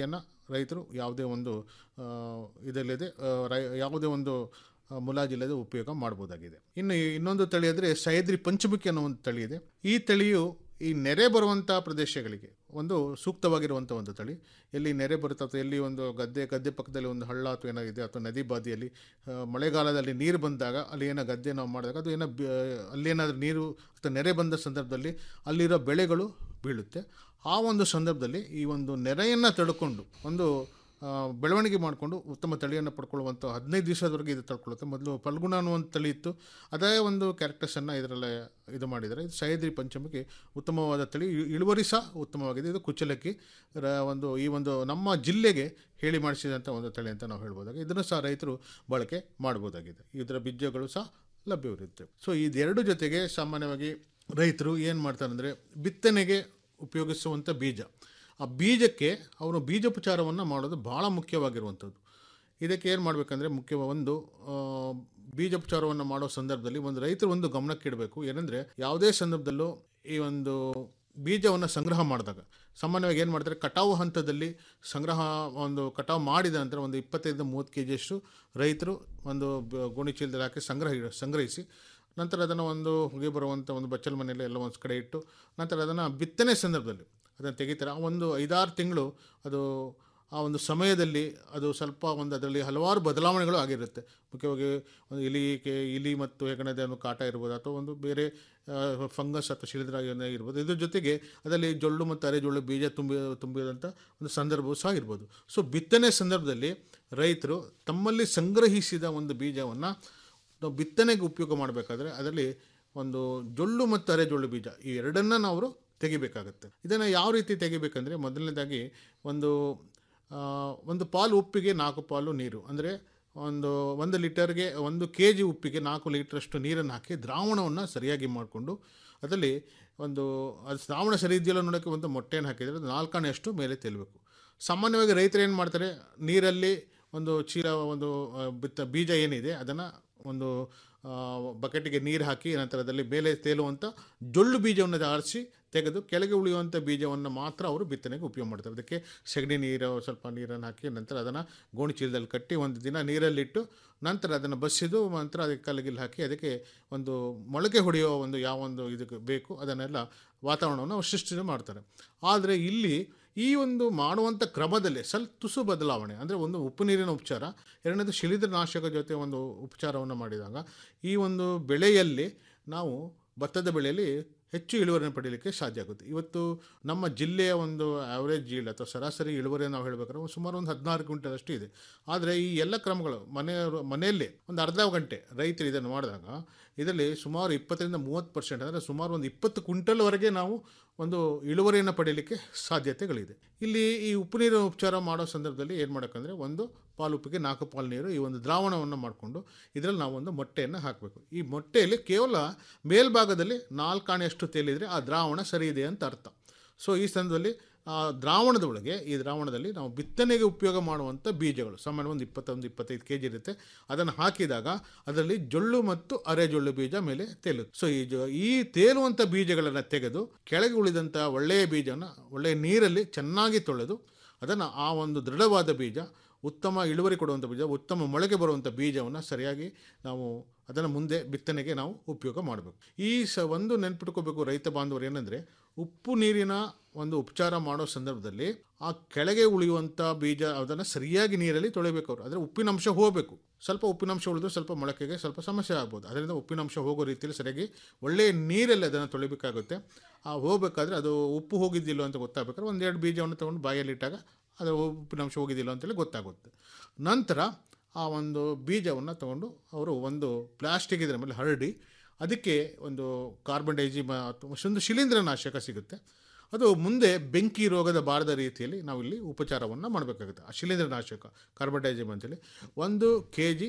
S9: ರೈತರು ಯಾವುದೇ ಒಂದು ಆ, ಇದಲ್ಲದೆ ಆ, ರೈ ಯಾವುದೇ ಒಂದು ಆ, ಮುಲಾಜಿಲ್ಲದೆ ಉಪಯೋಗ ಮಾಡ್ಬೋದಾಗಿದೆ ಇನ್ನು ಇನ್ನೊಂದು ತಳಿ ಅಂದರೆ ಸಹ್ಯಾದ್ರಿ ಪಂಚಮುಖಿ ಅನ್ನೋ ಒಂದು ತಳಿ ಇದೆ ಈ ತಳಿಯು ಈ ನೆರೆ ಬರುವಂಥ ಪ್ರದೇಶಗಳಿಗೆ ಒಂದು ಸೂಕ್ತವಾಗಿರುವಂಥ ಒಂದು ತಳಿ ಎಲ್ಲಿ ನೆರೆ ಬರುತ್ತೆ ಅಥವಾ ಎಲ್ಲಿ ಒಂದು ಗದ್ದೆ ಗದ್ದೆ ಪಕ್ಕದಲ್ಲಿ ಒಂದು ಹಳ್ಳ ಅಥವಾ ಏನಾಗಿದೆ ಅಥವಾ ನದಿ ಬಾದಿಯಲ್ಲಿ ಆ, ಮಳೆಗಾಲದಲ್ಲಿ ನೀರು ಬಂದಾಗ ಅಲ್ಲಿ ಏನೋ ಗದ್ದೆ ನಾವು ಮಾಡಿದಾಗ ಅದು ಏನೋ ಬ- ಅಲ್ಲೇನಾದ್ರೂ ನೀರು ಅಥವಾ ನೆರೆ ಬಂದ ಸಂದರ್ಭದಲ್ಲಿ ಅಲ್ಲಿರೋ ಬೆಳೆಗಳು ಬೀಳುತ್ತೆ ಆ ಒಂದು ಸಂದರ್ಭದಲ್ಲಿ ಈ ಒಂದು ನೆರೆಯನ್ನು ತಡ್ಕೊಂಡು ಒಂದು ಆ, ಬೆಳವಣಿಗೆ ಮಾಡಿಕೊಂಡು ಉತ್ತಮ ತಳಿಯನ್ನು ಪಡ್ಕೊಳ್ಳುವಂಥ ಹದಿನೈದು ದಿವಸದವರೆಗೆ ಇದು ತಡ್ಕೊಳ್ಳುತ್ತೆ ಮೊದಲು ಫಲ್ಗುಣ ಅನ್ನುವಂಥ ತಳಿ ಇತ್ತು ಅದೇ ಒಂದು ಕ್ಯಾರೆಕ್ಟರ್ಸನ್ನು ಇದರಲ್ಲೇ ಇದು ಮಾಡಿದ್ದಾರೆ ಇದು ಸಹ್ಯಾದ್ರಿ ಪಂಚಮಿಗೆ ಉತ್ತಮವಾದ ತಳಿ ಇ- ಇಳುವರಿ ಸಹ ಉತ್ತಮವಾಗಿದೆ ಇದು ಕುಚ್ಚಲಕ್ಕಿ ರ ಒಂದು ಈ ಒಂದು ನಮ್ಮ ಜಿಲ್ಲೆಗೆ ಹೇಳಿ ಮಾಡಿಸಿದಂಥ ಒಂದು ತಳಿ ಅಂತ ನಾವು ಹೇಳ್ಬೋದಾಗಿದೆ ಇದನ್ನು ಸಹ ರೈತರು ಬಳಕೆ ಮಾಡ್ಬೋದಾಗಿದೆ ಇದರ ಬೀಜಗಳು ಸಹ ಲಭ್ಯವಿರುತ್ತೆ ಸೊ ಇದೆರಡು ಜೊತೆಗೆ ಸಾಮಾನ್ಯವಾಗಿ ರೈತರು ಏನು ಮಾಡ್ತಾರೆ ಅಂದರೆ ಬಿತ್ತನೆಗೆ ಉಪಯೋಗಿಸುವಂಥ ಬೀಜ ಆ ಬೀಜಕ್ಕೆ ಅವನು ಬೀಜೋಪಚಾರವನ್ನು ಮಾಡೋದು ಭಾಳ ಮುಖ್ಯವಾಗಿರುವಂಥದ್ದು ಇದಕ್ಕೆ ಏನು ಮಾಡಬೇಕಂದ್ರೆ ಮುಖ್ಯ ಒಂದು ಆ, ಬೀಜೋಪಚಾರವನ್ನು ಮಾಡೋ ಸಂದರ್ಭದಲ್ಲಿ ಒಂದು ರೈತರು ಒಂದು ಗಮನಕ್ಕಿಡಬೇಕು ಏನಂದರೆ ಯಾವುದೇ ಸಂದರ್ಭದಲ್ಲೂ ಈ ಒಂದು ಬೀಜವನ್ನು ಸಂಗ್ರಹ ಮಾಡಿದಾಗ ಸಾಮಾನ್ಯವಾಗಿ ಏನು ಮಾಡ್ತಾರೆ ಕಟಾವು ಹಂತದಲ್ಲಿ ಸಂಗ್ರಹ ಒಂದು ಕಟಾವು ಮಾಡಿದ ನಂತರ ಒಂದು ಇಪ್ಪತ್ತೈದು ಮೂವತ್ತು ಕೆ ಜಿಯಷ್ಟು ರೈತರು ಒಂದು ಬ- ಗೋಣಿ ಚೀಲದಲ್ಲಿ ಹಾಕಿ ಸಂಗ್ರಹ ಸಂಗ್ರಹಿಸಿ ನಂತರ ಅದನ್ನು ಒಂದು ಹೊಗೆ ಬರುವಂಥ ಒಂದು ಬಚ್ಚಲ ಮನೆಯಲ್ಲಿ ಎಲ್ಲ ಒಂದು ಕಡೆ ಇಟ್ಟು ನಂತರ ಅದನ್ನು ಬಿತ್ತನೆ ಸಂದರ್ಭದಲ್ಲಿ ಅದನ್ನು ತೆಗಿತಾರೆ ಆ ಒಂದು ಐದಾರು ತಿಂಗಳು ಅದು ಆ ಒಂದು ಸಮಯದಲ್ಲಿ ಅದು ಸ್ವಲ್ಪ ಒಂದು ಅದರಲ್ಲಿ ಹಲವಾರು ಬದಲಾವಣೆಗಳು ಆಗಿರುತ್ತೆ ಮುಖ್ಯವಾಗಿ ಒಂದು ಇಲಿ ಕೆ- ಇಲಿ ಮತ್ತು ಹೆಗಣದ ಒಂದು ಕಾಟ ಇರ್ಬೋದು ಅಥವಾ ಒಂದು ಬೇರೆ ಫಂಗಸ್ ಅಥವಾ ಶಿಲೀಂಧ್ರ ಏನೋ ಇರ್ಬೋದು ಇದ್ರ ಜೊತೆಗೆ ಅದರಲ್ಲಿ ಜೊಳ್ಳು ಮತ್ತು ಅರೆಜೊಳ್ಳು ಬೀಜ ತುಂಬಿ ತುಂಬಿದಂಥ ಒಂದು ಸಂದರ್ಭವೂ ಸಹ ಇರ್ಬೋದು ಸೊ ಬಿತ್ತನೆ ಸಂದರ್ಭದಲ್ಲಿ ರೈತರು ತಮ್ಮಲ್ಲಿ ಸಂಗ್ರಹಿಸಿದ ಒಂದು ಬೀಜವನ್ನು ನಾವು ಬಿತ್ತನೆಗೆ ಉಪಯೋಗ ಮಾಡಬೇಕಾದ್ರೆ ಅದರಲ್ಲಿ ಒಂದು ಜೊಳ್ಳು ಮತ್ತು ಅರೆಜೊಳ್ಳು ಬೀಜ ಈ ಎರಡನ್ನ ನಾವು ತೆಗಿಬೇಕಾಗತ್ತೆ ಇದನ್ನು ಯಾವ ರೀತಿ ತೆಗಿಬೇಕಂದ್ರೆ ಮೊದಲನೇದಾಗಿ ಒಂದು ಆ, ಒಂದು ಪಾಲು ಉಪ್ಪಿಗೆ ನಾಲ್ಕು ಪಾಲು ನೀರು ಅಂದರೆ ಒಂದು ಒಂದು ಲೀಟರ್ಗೆ ಒಂದು ಕೆ ಜಿ ಉಪ್ಪಿಗೆ ನಾಲ್ಕು ಲೀಟ್ರಷ್ಟು ನೀರನ್ನು ಹಾಕಿ ದ್ರಾವಣವನ್ನು ಸರಿಯಾಗಿ ಮಾಡಿಕೊಂಡು ಅದರಲ್ಲಿ ಒಂದು ಅದು ದ್ರಾವಣ ಸರಿ ಇದೆಯಲ್ಲ ನೋಡೋಕ್ಕೆ ಒಂದು ಮೊಟ್ಟೆಯನ್ನು ಹಾಕಿದರೆ ಅದು ನಾಲ್ಕಾಣೆಯಷ್ಟು ಮೇಲೆ ತೆಲ್ಲಬೇಕು ಸಾಮಾನ್ಯವಾಗಿ ರೈತರು ಏನು ಮಾಡ್ತಾರೆ ನೀರಲ್ಲಿ ಒಂದು ಚೀಲ ಒಂದು ಆ, ಬಿತ್ತ ಬೀಜ ಏನಿದೆ ಅದನ್ನು ಒಂದು ಆ, ಬಕೆಟಿಗೆ ನೀರು ಹಾಕಿ ನಂತರ ಅದರಲ್ಲಿ ಮೇಲೆ ತೇಲುವಂಥ ಜೊಳ್ಳು ಬೀಜವನ್ನು ಆರಿಸಿ ತೆಗೆದು ಕೆಳಗೆ ಉಳಿಯುವಂಥ ಬೀಜವನ್ನು ಮಾತ್ರ ಅವರು ಬಿತ್ತನೆಗೆ ಉಪಯೋಗ ಮಾಡ್ತಾರೆ ಅದಕ್ಕೆ ಸಗಣಿ ನೀರು ಸ್ವಲ್ಪ ನೀರನ್ನು ಹಾಕಿ ನಂತರ ಅದನ್ನು ಗೋಣಿ ಚೀಲದಲ್ಲಿ ಕಟ್ಟಿ ಒಂದು ದಿನ ನೀರಲ್ಲಿಟ್ಟು ನಂತರ ಅದನ್ನು ಬಸಿದು ನಂತರ ಅದಕ್ಕೆ ಕಲ್ಲಿಗಿಲ್ಲಿ ಹಾಕಿ ಅದಕ್ಕೆ ಒಂದು ಮೊಳಕೆ ಹೊಡೆಯೋ ಒಂದು ಯಾವ ಒಂದು ಇದಕ್ಕೆ ಬೇಕು ಅದನ್ನೆಲ್ಲ ವಾತಾವರಣವನ್ನು ಅವ್ರು ಸೃಷ್ಟಿ ಮಾಡ್ತಾರೆ ಆದರೆ ಇಲ್ಲಿ ಈ ಒಂದು ಮಾಡುವಂಥ ಕ್ರಮದಲ್ಲಿ ಸ್ವಲ್ಪ ತುಸು ಬದಲಾವಣೆ ಅಂದರೆ ಒಂದು ಉಪ್ಪು ನೀರಿನ ಉಪಚಾರ ಎರಡನೇದು ಶಿಲೀಂಧ್ರ ನಾಶಕ ಜೊತೆ ಒಂದು ಉಪಚಾರವನ್ನು ಮಾಡಿದಾಗ ಈ ಒಂದು ಬೆಳೆಯಲ್ಲಿ ನಾವು ಭತ್ತದ ಬೆಳೆಯಲ್ಲಿ ಹೆಚ್ಚು ಇಳುವರಿಯನ್ನು ಪಡೀಲಿಕ್ಕೆ ಸಾಧ್ಯ ಆಗುತ್ತೆ ಇವತ್ತು ನಮ್ಮ ಜಿಲ್ಲೆಯ ಒಂದು ಆವ್ರೇಜ್ ಜೀಲ್ಡ್ ಅಥವಾ ಸರಾಸರಿ ಇಳುವರಿ ನಾವು ಹೇಳಬೇಕಾದ್ರೆ ಸುಮಾರು ಒಂದು ಹದಿನಾರು ಕ್ವಿಂಟಲ್ ಅಷ್ಟು ಇದೆ ಆದರೆ ಈ ಎಲ್ಲ ಕ್ರಮಗಳು ಮನೆ ಮನೆಯಲ್ಲೇ ಒಂದು ಅರ್ಧ ಗಂಟೆ ರೈತರು ಇದನ್ನು ಮಾಡಿದಾಗ ಇದರಲ್ಲಿ ಸುಮಾರು ಇಪ್ಪತ್ತರಿಂದ ಮೂವತ್ತು ಪರ್ಸೆಂಟ್ ಅಂದರೆ ಸುಮಾರು ಒಂದು ಇಪ್ಪತ್ತು ಕ್ವಿಂಟಲ್ವರೆಗೆ ನಾವು ಒಂದು ಇಳುವರಿಯನ್ನು ಪಡೀಲಿಕ್ಕೆ ಸಾಧ್ಯತೆಗಳಿದೆ ಇಲ್ಲಿ ಈ ಉಪ್ಪು ನೀರು ಉಪಚಾರ ಮಾಡೋ ಸಂದರ್ಭದಲ್ಲಿ ಏನು ಮಾಡೋಕ್ಕಂದ್ರೆ ಒಂದು ಪಾಲು ಉಪ್ಪಿಗೆ ನಾಲ್ಕು ಪಾಲು ನೀರು ಈ ಒಂದು ದ್ರಾವಣವನ್ನು ಮಾಡಿಕೊಂಡು ಇದರಲ್ಲಿ ನಾವು ಒಂದು ಮೊಟ್ಟೆಯನ್ನು ಹಾಕಬೇಕು ಈ ಮೊಟ್ಟೆಯಲ್ಲಿ ಕೇವಲ ಮೇಲ್ಭಾಗದಲ್ಲಿ ನಾಲ್ಕಾಣೆಯಷ್ಟು ತೇಲಿದರೆ ಆ ದ್ರಾವಣ ಸರಿ ಇದೆ ಅಂತ ಅರ್ಥ ಸೊ ಈ ಸಂದರ್ಭದಲ್ಲಿ ಆ ದ್ರಾವಣದ ಒಳಗೆ ಈ ದ್ರಾವಣದಲ್ಲಿ ನಾವು ಬಿತ್ತನೆಗೆ ಉಪಯೋಗ ಮಾಡುವಂಥ ಬೀಜಗಳು ಸಾಮಾನ್ಯ ಒಂದು ಇಪ್ಪತ್ತೊಂದು ಇಪ್ಪತ್ತೈದು ಕೆ ಜಿ ಇರುತ್ತೆ ಅದನ್ನು ಹಾಕಿದಾಗ ಅದರಲ್ಲಿ ಜೊಳ್ಳು ಮತ್ತು ಅರೆಜೊಳ್ಳು ಬೀಜ ಮೇಲೆ ತೇಲುತ್ತೆ ಸೊ ಈ ಜೊ ಈ ತೇಲುವಂಥ ಬೀಜಗಳನ್ನು ತೆಗೆದು ಕೆಳಗೆ ಉಳಿದಂಥ ಒಳ್ಳೆಯ ಬೀಜನ ಒಳ್ಳೆಯ ನೀರಲ್ಲಿ ಚೆನ್ನಾಗಿ ತೊಳೆದು ಅದನ್ನು ಆ ಒಂದು ದೃಢವಾದ ಬೀಜ ಉತ್ತಮ ಇಳುವರಿ ಕೊಡುವಂಥ ಬೀಜ ಉತ್ತಮ ಮೊಳಕೆ ಬರುವಂಥ ಬೀಜವನ್ನು ಸರಿಯಾಗಿ ನಾವು ಅದನ್ನು ಮುಂದೆ ಬಿತ್ತನೆಗೆ ನಾವು ಉಪಯೋಗ ಮಾಡಬೇಕು ಈ ಸ ಒಂದು ನೆನ್ಪಿಟ್ಕೋಬೇಕು ರೈತ ಬಾಂಧವರು ಏನಂದರೆ ಉಪ್ಪು ನೀರಿನ ಒಂದು ಉಪಚಾರ ಮಾಡೋ ಸಂದರ್ಭದಲ್ಲಿ ಆ ಕೆಳಗೆ ಉಳಿಯುವಂಥ ಬೀಜ ಅದನ್ನು ಸರಿಯಾಗಿ ನೀರಲ್ಲಿ ತೊಳಿಬೇಕು ಅವರು ಅಂದರೆ ಉಪ್ಪಿನಂಶ ಹೋಗಬೇಕು ಸ್ವಲ್ಪ ಉಪ್ಪಿನಂಶ ಉಳಿದು ಸ್ವಲ್ಪ ಮೊಳಕೆಗೆ ಸ್ವಲ್ಪ ಸಮಸ್ಯೆ ಆಗ್ಬೋದು ಅದರಿಂದ ಉಪ್ಪಿನಂಶ ಹೋಗೋ ರೀತಿಯಲ್ಲಿ ಸರಿಯಾಗಿ ಒಳ್ಳೆಯ ನೀರಲ್ಲಿ ಅದನ್ನು ತೊಳಿಬೇಕಾಗುತ್ತೆ ಆ ಹೋಗಬೇಕಾದ್ರೆ ಅದು ಉಪ್ಪು ಹೋಗಿದ್ದಿಲ್ಲ ಅಂತ ಗೊತ್ತಾಗಬೇಕಾದ್ರೆ ಒಂದೆರಡು ಬೀಜವನ್ನು ತೊಗೊಂಡು ಬಾಯಲ್ಲಿಟ್ಟಾಗ ಅದು ಉಪ್ಪಿನಂಶ ಹೋಗಿದ್ದಿಲ್ಲ ಅಂತೇಳಿ ಗೊತ್ತಾಗುತ್ತೆ ನಂತರ ಆ ಒಂದು ಬೀಜವನ್ನು ತಗೊಂಡು ಅವರು ಒಂದು ಪ್ಲಾಸ್ಟಿಕ್ ಇದರ ಮೇಲೆ ಹರಡಿ ಅದಕ್ಕೆ ಒಂದು ಕಾರ್ಬನ್ ಡೈಜಿಮ ಅಥವಾ ಒಂದು ಶಿಲೀಂಧ್ರ ನಾಶಕ ಸಿಗುತ್ತೆ ಅದು ಮುಂದೆ ಬೆಂಕಿ ರೋಗದ ಬಾರದ ರೀತಿಯಲ್ಲಿ ನಾವಿಲ್ಲಿ ಉಪಚಾರವನ್ನು ಮಾಡಬೇಕಾಗುತ್ತೆ ಆ ಶಿಲೀಂಧ್ರ ನಾಶಕ ಕಾರ್ಬನ್ ಡೈಜಿಮ್ ಅಂತೇಳಿ ಒಂದು ಕೆ ಜಿ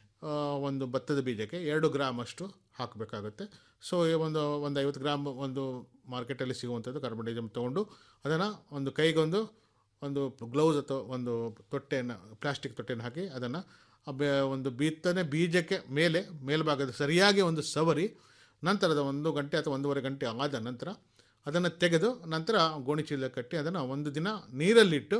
S9: ಒಂದು ಭತ್ತದ ಬೀಜಕ್ಕೆ ಎರಡು ಗ್ರಾಮ್ ಅಷ್ಟು ಹಾಕಬೇಕಾಗುತ್ತೆ ಸೊ ಈ ಒಂದು ಒಂದು ಐವತ್ತು ಗ್ರಾಮ್ ಒಂದು ಮಾರ್ಕೆಟಲ್ಲಿ ಸಿಗುವಂಥದ್ದು ಕಾರ್ಬನ್ ಡೈಜಿಮ್ ತೊಗೊಂಡು ಅದನ್ನು ಒಂದು ಕೈಗೊಂದು ಒಂದು ಗ್ಲೌಸ್ ಅಥವಾ ಒಂದು ತೊಟ್ಟೆಯನ್ನು ಪ್ಲಾಸ್ಟಿಕ್ ತೊಟ್ಟೆಯನ್ನು ಹಾಕಿ ಅದನ್ನು ಒಂದು ಬಿತ್ತನೆ ಬೀಜಕ್ಕೆ ಮೇಲೆ ಮೇಲ್ಭಾಗದ ಸರಿಯಾಗಿ ಒಂದು ಸವರಿ ನಂತರದ ಒಂದು ಗಂಟೆ ಅಥವಾ ಒಂದೂವರೆ ಗಂಟೆ ಆದ ನಂತರ ಅದನ್ನು ತೆಗೆದು ನಂತರ ಗೋಣಿ ಚೀಲ ಕಟ್ಟಿ ಅದನ್ನು ಒಂದು ದಿನ ನೀರಲ್ಲಿಟ್ಟು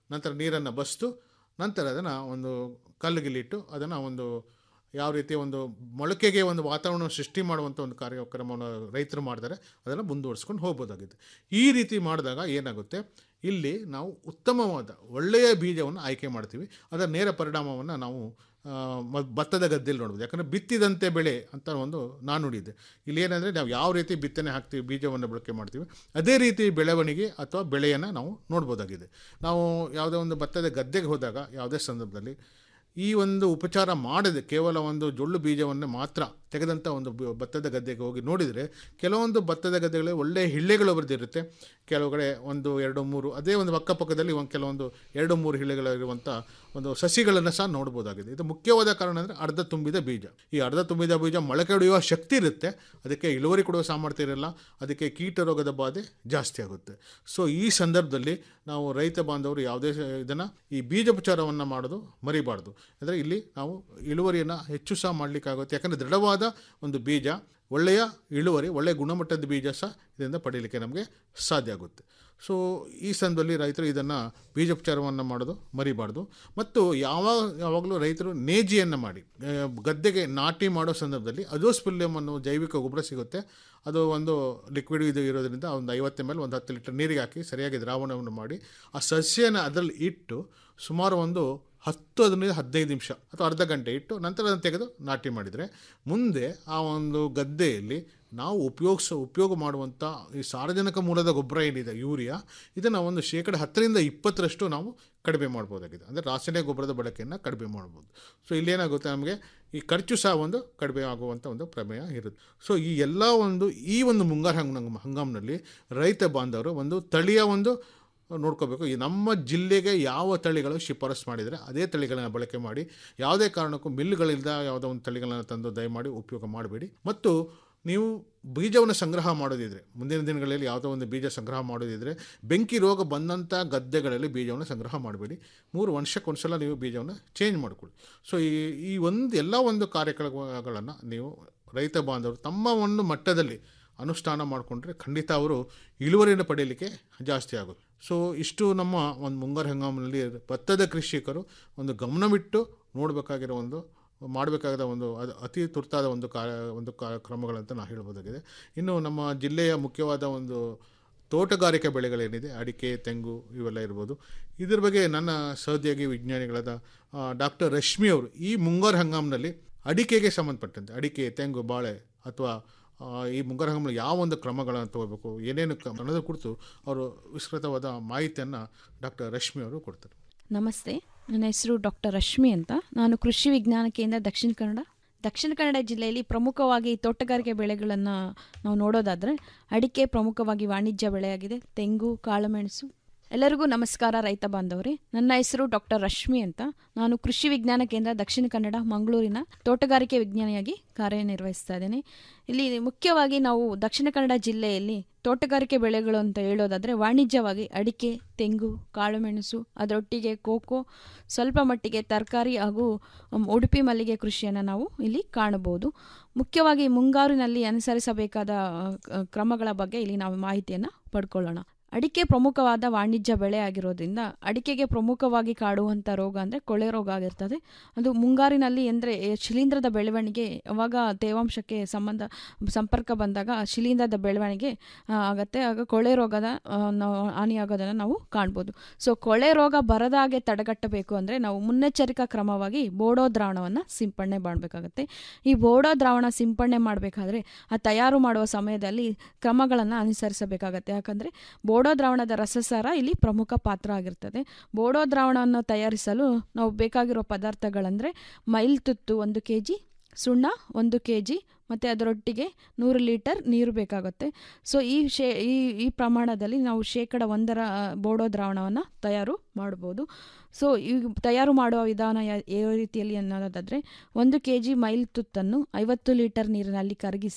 S9: ನಂತರ ನೀರನ್ನು ಬಸ್ತು ನಂತರ ಅದನ್ನು ಒಂದು ಕಲ್ಲುಗಿಲಿಟ್ಟು ಅದನ್ನು ಒಂದು ಯಾವ ರೀತಿ ಒಂದು ಮೊಳಕೆಗೆ ಒಂದು ವಾತಾವರಣ ಸೃಷ್ಟಿ ಮಾಡುವಂಥ ಒಂದು ಕಾರ್ಯಕ್ರಮವನ್ನು ರೈತರು ಮಾಡ್ತಾರೆ ಅದನ್ನು ಮುಂದುವರಿಸ್ಕೊಂಡು ಹೋಗ್ಬೋದಾಗಿದೆ ಈ ರೀತಿ ಮಾಡಿದಾಗ ಏನಾಗುತ್ತೆ ಇಲ್ಲಿ ನಾವು ಉತ್ತಮವಾದ ಒಳ್ಳೆಯ ಬೀಜವನ್ನು ಆಯ್ಕೆ ಮಾಡ್ತೀವಿ ಅದರ ನೇರ ಪರಿಣಾಮವನ್ನು ನಾವು ಆ, ಮ- ಭತ್ತದ ಗದ್ದೆಯಲ್ಲಿ ನೋಡ್ಬೋದು ಯಾಕಂದರೆ ಬಿತ್ತಿದಂತೆ ಬೆಳೆ ಅಂತ ಒಂದು ನಾನುಡಿ ಇದೆ ಇಲ್ಲಿ ಏನಂದರೆ ನಾವು ಯಾವ ರೀತಿ ಬಿತ್ತನೆ ಹಾಕ್ತೀವಿ ಬೀಜವನ್ನು ಬಳಕೆ ಮಾಡ್ತೀವಿ ಅದೇ ರೀತಿ ಬೆಳವಣಿಗೆ ಅಥವಾ ಬೆಳೆಯನ್ನು ನಾವು ನೋಡ್ಬೋದಾಗಿದೆ ನಾವು ಯಾವುದೇ ಒಂದು ಭತ್ತದ ಗದ್ದೆಗೆ ಹೋದಾಗ ಯಾವುದೇ ಸಂದರ್ಭದಲ್ಲಿ ಈ ಒಂದು ಉಪಚಾರ ಮಾಡದೆ ಕೇವಲ ಒಂದು ಜೊಳ್ಳು ಬೀಜವನ್ನು ಮಾತ್ರ ತೆಗೆದಂಥ ಒಂದು ಬ- ಭತ್ತದ ಗದ್ದೆಗೆ ಹೋಗಿ ನೋಡಿದರೆ ಕೆಲವೊಂದು ಭತ್ತದ ಗದ್ದೆಗಳಲ್ಲಿ ಒಳ್ಳೆಯ ಹಿಳ್ಳೆಗಳು ಬರೆದಿರುತ್ತೆ ಕೆಲವು ಕಡೆ ಒಂದು ಎರಡು ಮೂರು ಅದೇ ಒಂದು ಅಕ್ಕಪಕ್ಕದಲ್ಲಿ ಒಂದು ಕೆಲವೊಂದು ಎರಡು ಮೂರು ಹಿಳ್ಳೆಗಳಿರುವಂಥ ಒಂದು ಸಸಿಗಳನ್ನು ಸಹ ನೋಡ್ಬೋದಾಗಿದೆ ಇದು ಮುಖ್ಯವಾದ ಕಾರಣ ಅಂದರೆ ಅರ್ಧ ತುಂಬಿದ ಬೀಜ ಈ ಅರ್ಧ ತುಂಬಿದ ಬೀಜ ಮೊಳಕೆ ಹೊಡೆಯುವ ಶಕ್ತಿ ಇರುತ್ತೆ ಅದಕ್ಕೆ ಇಳುವರಿ ಕೊಡುವ ಸಾಮರ್ಥ್ಯ ಇರಲ್ಲ ಅದಕ್ಕೆ ಕೀಟ ರೋಗದ ಬಾಧೆ ಜಾಸ್ತಿ ಆಗುತ್ತೆ ಸೊ ಈ ಸಂದರ್ಭದಲ್ಲಿ ನಾವು ರೈತ ಬಾಂಧವರು ಯಾವುದೇ ಇದನ್ನು ಈ ಬೀಜೋಪಚಾರವನ್ನು ಮಾಡೋದು ಮರಿಬಾರ್ದು ಅಂದರೆ ಇಲ್ಲಿ ನಾವು ಇಳುವರಿಯನ್ನು ಹೆಚ್ಚು ಸಹ ಮಾಡಲಿಕ್ಕಾಗುತ್ತೆ ಯಾಕಂದರೆ ದೃಢವಾದ ಒಂದು ಬೀಜ ಒಳ್ಳೆಯ ಇಳುವರಿ ಒಳ್ಳೆಯ ಗುಣಮಟ್ಟದ ಬೀಜ ಸಹ ಇದರಿಂದ ಪಡೀಲಿಕ್ಕೆ ನಮಗೆ ಸಾಧ್ಯ ಆಗುತ್ತೆ ಸೊ ಈ ಸಂದರ್ಭದಲ್ಲಿ ರೈತರು ಇದನ್ನು ಬೀಜೋಪಚಾರವನ್ನು ಮಾಡೋದು ಮರಿಬಾರ್ದು ಮತ್ತು ಯಾವಾಗ ಯಾವಾಗಲೂ ರೈತರು ನೇಜಿಯನ್ನು ಮಾಡಿ ಆ, ಗದ್ದೆಗೆ ನಾಟಿ ಮಾಡೋ ಸಂದರ್ಭದಲ್ಲಿ ಅಜೋಸ್ಪಿಲ್ಯಮ್ ಅನ್ನೋ ಜೈವಿಕ ಗೊಬ್ಬರ ಸಿಗುತ್ತೆ ಅದು ಒಂದು ಲಿಕ್ವಿಡ್ ಇದು ಇರೋದ್ರಿಂದ ಒಂದು ಐವತ್ತು ಎಮ್ ಎಲ್ ಒಂದು ಹತ್ತು ಲೀಟರ್ ನೀರಿಗೆ ಹಾಕಿ ಸರಿಯಾಗಿ ದ್ರಾವಣವನ್ನು ಮಾಡಿ ಆ ಸಸ್ಯನ ಅದರಲ್ಲಿ ಇಟ್ಟು ಸುಮಾರು ಒಂದು ಹತ್ತು ಹದಿನೈದು ಹದಿನೈದು ನಿಮಿಷ ಅಥವಾ ಅರ್ಧ ಗಂಟೆ ಇಟ್ಟು ನಂತರ ಅದನ್ನು ತೆಗೆದು ನಾಟಿ ಮಾಡಿದರೆ ಮುಂದೆ ಆ ಒಂದು ಗದ್ದೆಯಲ್ಲಿ ನಾವು ಉಪಯೋಗಿಸೋ ಉಪಯೋಗ ಮಾಡುವಂಥ ಈ ಸಾರ್ವಜನಿಕ ಮೂಲದ ಗೊಬ್ಬರ ಏನಿದೆ ಯೂರಿಯಾ ಇದನ್ನು ಒಂದು ಶೇಕಡ ಹತ್ತರಿಂದ ಇಪ್ಪತ್ತರಷ್ಟು ನಾವು ಕಡಿಮೆ ಮಾಡ್ಬೋದಾಗಿದೆ ಅಂದರೆ ರಾಸಾಯನಿಕ ಗೊಬ್ಬರದ ಬಳಕೆಯನ್ನು ಕಡಿಮೆ ಮಾಡ್ಬೋದು ಸೊ ಇಲ್ಲೇನಾಗುತ್ತೆ ನಮಗೆ ಈ ಖರ್ಚು ಸಹ ಒಂದು ಕಡಿಮೆ ಆಗುವಂಥ ಒಂದು ಪ್ರಮೇಯ ಇರುತ್ತೆ ಸೊ ಈ ಎಲ್ಲ ಒಂದು ಈ ಒಂದು ಮುಂಗಾರು ಹಂಗ ಹಂಗಾಮಿನಲ್ಲಿ ರೈತ ಬಾಂಧವರು ಒಂದು ತಳಿಯ ಒಂದು ನೋಡ್ಕೋಬೇಕು ಈ ನಮ್ಮ ಜಿಲ್ಲೆಗೆ ಯಾವ ತಳಿಗಳು ಶಿಫಾರಸು ಮಾಡಿದರೆ ಅದೇ ತಳಿಗಳನ್ನು ಬಳಕೆ ಮಾಡಿ ಯಾವುದೇ ಕಾರಣಕ್ಕೂ ಮಿಲ್ಗಳಿಂದ ಯಾವುದೋ ಒಂದು ತಳಿಗಳನ್ನು ತಂದು ದಯಮಾಡಿ ಉಪಯೋಗ ಮಾಡಬೇಡಿ ಮತ್ತು ನೀವು ಬೀಜವನ್ನು ಸಂಗ್ರಹ ಮಾಡೋದಿದ್ರೆ ಮುಂದಿನ ದಿನಗಳಲ್ಲಿ ಯಾವುದೋ ಒಂದು ಬೀಜ ಸಂಗ್ರಹ ಮಾಡೋದಿದ್ರೆ ಬೆಂಕಿ ರೋಗ ಬಂದಂಥ ಗದ್ದೆಗಳಲ್ಲಿ ಬೀಜವನ್ನು ಸಂಗ್ರಹ ಮಾಡಬೇಡಿ ಮೂರು ವರ್ಷಕ್ಕೊಂದ್ಸಲ ನೀವು ಬೀಜವನ್ನು ಚೇಂಜ್ ಮಾಡಿಕೊಳ್ಳಿ ಸೊ ಈ ಈ ಒಂದು ಎಲ್ಲ ಒಂದು ಕಾರ್ಯಕ್ರಮಗಳನ್ನು ನೀವು ರೈತ ಬಾಂಧವರು ತಮ್ಮ ಒಂದು ಮಟ್ಟದಲ್ಲಿ ಅನುಷ್ಠಾನ ಮಾಡಿಕೊಂಡ್ರೆ ಖಂಡಿತ ಅವರು ಇಳುವರಿಯನ್ನು ಪಡೆಯಲಿಕ್ಕೆ ಜಾಸ್ತಿ ಆಗುತ್ತೆ ಸೊ ಇಷ್ಟು ನಮ್ಮ ಒಂದು ಮುಂಗಾರು ಹಂಗಾಮಿನಲ್ಲಿ ಭತ್ತದ ಕೃಷಿಕರು ಒಂದು ಗಮನವಿಟ್ಟು ನೋಡಬೇಕಾಗಿರೋ ಒಂದು ಮಾಡಬೇಕಾದ ಒಂದು ಅದು ಅತಿ ತುರ್ತಾದ ಒಂದು ಕಾರ್ಯ ಒಂದು ಕಾ- ಕ್ರಮಗಳಂತ ನಾವು ಹೇಳ್ಬೋದಾಗಿದೆ ಇನ್ನು ನಮ್ಮ ಜಿಲ್ಲೆಯ ಮುಖ್ಯವಾದ ಒಂದು ತೋಟಗಾರಿಕೆ ಬೆಳೆಗಳೇನಿದೆ ಅಡಿಕೆ ತೆಂಗು ಇವೆಲ್ಲ ಇರ್ಬೋದು ಇದ್ರ ಬಗ್ಗೆ ನನ್ನ ಸಹೋದ್ಯೋಗಿ ವಿಜ್ಞಾನಿಗಳಾದ ಡಾಕ್ಟರ್ ರಶ್ಮಿ ಅವರು ಈ ಮುಂಗಾರು ಹಂಗಾಮಿನಲ್ಲಿ ಅಡಿಕೆಗೆ ಸಂಬಂಧಪಟ್ಟಂತೆ ಅಡಿಕೆ ತೆಂಗು ಬಾಳೆ ಅಥವಾ ಆ, ಈ ಮುಂಗಾರು ಹಂಗಾಮಿನಲ್ಲಿ ಯಾವ ಒಂದು ಕ್ರಮಗಳನ್ನು ತಗೋಬೇಕು ಏನೇನು ಕ- ಅನ್ನೋದ್ರ ಕುರಿತು ಅವರು ವಿಸ್ತೃತವಾದ ಮಾಹಿತಿಯನ್ನು ಡಾಕ್ಟರ್ ರಶ್ಮಿ ಅವರು ಕೊಡ್ತಾರೆ
S10: ನಮಸ್ತೆ ನನ್ನ ಹೆಸರು ಡಾಕ್ಟರ್ ರಶ್ಮಿ ಅಂತ ನಾನು ಕೃಷಿ ವಿಜ್ಞಾನ ಕೇಂದ್ರ ದಕ್ಷಿಣ ಕನ್ನಡ ದಕ್ಷಿಣ ಕನ್ನಡ ಜಿಲ್ಲೆಯಲ್ಲಿ ಪ್ರಮುಖವಾಗಿ ತೋಟಗಾರಿಕೆ ಬೆಳೆಗಳನ್ನು ನಾವು ನೋಡೋದಾದರೆ ಅಡಿಕೆ ಪ್ರಮುಖವಾಗಿ ವಾಣಿಜ್ಯ ಬೆಳೆಯಾಗಿದೆ ತೆಂಗು ಕಾಳುಮೆಣಸು ಎಲ್ಲರಿಗೂ ನಮಸ್ಕಾರ ರೈತ ಬಾಂಧವರೇ ನನ್ನ ಹೆಸರು ಡಾಕ್ಟರ್ ರಶ್ಮಿ ಅಂತ ನಾನು ಕೃಷಿ ವಿಜ್ಞಾನ ಕೇಂದ್ರ ದಕ್ಷಿಣ ಕನ್ನಡ ಮಂಗಳೂರಿನ ತೋಟಗಾರಿಕೆ ವಿಜ್ಞಾನಿಯಾಗಿ ಕಾರ್ಯನಿರ್ವಹಿಸ್ತಾ ಇದ್ದೇನೆ ಇಲ್ಲಿ ಮುಖ್ಯವಾಗಿ ನಾವು ದಕ್ಷಿಣ ಕನ್ನಡ ಜಿಲ್ಲೆಯಲ್ಲಿ ತೋಟಗಾರಿಕೆ ಬೆಳೆಗಳು ಅಂತ ಹೇಳೋದಾದರೆ ವಾಣಿಜ್ಯವಾಗಿ ಅಡಿಕೆ ತೆಂಗು ಕಾಳುಮೆಣಸು ಅದರೊಟ್ಟಿಗೆ ಕೋಕೋ ಸ್ವಲ್ಪ ಮಟ್ಟಿಗೆ ತರಕಾರಿ ಹಾಗೂ ಮ್, ಉಡುಪಿ ಮಲ್ಲಿಗೆ ಕೃಷಿಯನ್ನು ನಾವು ಇಲ್ಲಿ ಕಾಣಬಹುದು ಮುಖ್ಯವಾಗಿ ಮುಂಗಾರಿನಲ್ಲಿ ಅನುಸರಿಸಬೇಕಾದ ಆ, ಕ- ಕ್ರಮಗಳ ಬಗ್ಗೆ ಇಲ್ಲಿ ನಾವು ಮಾಹಿತಿಯನ್ನು ಪಡ್ಕೊಳ್ಳೋಣ ಅಡಿಕೆ ಪ್ರಮುಖವಾದ ವಾಣಿಜ್ಯ ಬೆಳೆ ಆಗಿರೋದ್ರಿಂದ ಅಡಿಕೆಗೆ ಪ್ರಮುಖವಾಗಿ ಕಾಡುವಂಥ ರೋಗ ಅಂದರೆ ಕೊಳೆ ರೋಗ ಆಗಿರ್ತದೆ ಅದು ಮುಂಗಾರಿನಲ್ಲಿ ಅಂದರೆ ಶಿಲೀಂಧ್ರದ ಬೆಳವಣಿಗೆ ಯಾವಾಗ ತೇವಾಂಶಕ್ಕೆ ಸಂಬಂಧ ಸಂಪರ್ಕ ಬಂದಾಗ ಆ ಶಿಲೀಂಧ್ರದ ಬೆಳವಣಿಗೆ ಆ, ಆಗತ್ತೆ ಆಗ ಕೊಳೆ ರೋಗದ ಆ, ನಾವು ಹಾನಿಯಾಗೋದನ್ನು ನಾವು ಕಾಣ್ಬೋದು ಸೊ ಕೊಳೆ ರೋಗ ಬರದಾಗೆ ತಡೆಗಟ್ಟಬೇಕು ಅಂದರೆ ನಾವು ಮುನ್ನೆಚ್ಚರಿಕಾ ಕ್ರಮವಾಗಿ ಬೋಡೋ ದ್ರಾವಣವನ್ನು ಸಿಂಪಡಣೆ ಮಾಡಬೇಕಾಗತ್ತೆ ಈ ಬೋಡೋ ದ್ರಾವಣ ಸಿಂಪಡಣೆ ಮಾಡಬೇಕಾದ್ರೆ ಆ ತಯಾರು ಮಾಡುವ ಸಮಯದಲ್ಲಿ ಕ್ರಮಗಳನ್ನು ಅನುಸರಿಸಬೇಕಾಗತ್ತೆ ಯಾಕಂದರೆ ಬೋಡೋ ದ್ರಾವಣದ ರಸಸಾರ ಇಲ್ಲಿ ಪ್ರಮುಖ ಪಾತ್ರ ಆಗಿರ್ತದೆ ಬೋಡೋ ದ್ರಾವಣವನ್ನು ತಯಾರಿಸಲು ನಾವು ಬೇಕಾಗಿರೋ ಪದಾರ್ಥಗಳಂದರೆ ಮೈಲ್ ತುತ್ತು ಒಂದು ಕೆ ಜಿ ಸುಣ್ಣ ಒಂದು ಕೆ ಜಿ ಮತ್ತು ಅದರೊಟ್ಟಿಗೆ ನೂರು ಲೀಟರ್ ನೀರು ಬೇಕಾಗುತ್ತೆ ಸೊ ಈ ಶೇ ಈ ಈ ಪ್ರಮಾಣದಲ್ಲಿ ನಾವು ಶೇಕಡ ಒಂದರ ಆ, ಬೋಡೋ ದ್ರಾವಣವನ್ನು ತಯಾರು ಮಾಡ್ಬೋದು ಸೊ ಈ ತಯಾರು ಮಾಡುವ ವಿಧಾನ ಯಾ- ಯಾವ ರೀತಿಯಲ್ಲಿ ಅನ್ನೋದಾದರೆ ಒಂದು ಕೆ ಜಿ ಮೈಲ್ ತುತ್ತನ್ನು ಐವತ್ತು ಲೀಟರ್ ನೀರಿನಲ್ಲಿ ಕರಗಿಸಿ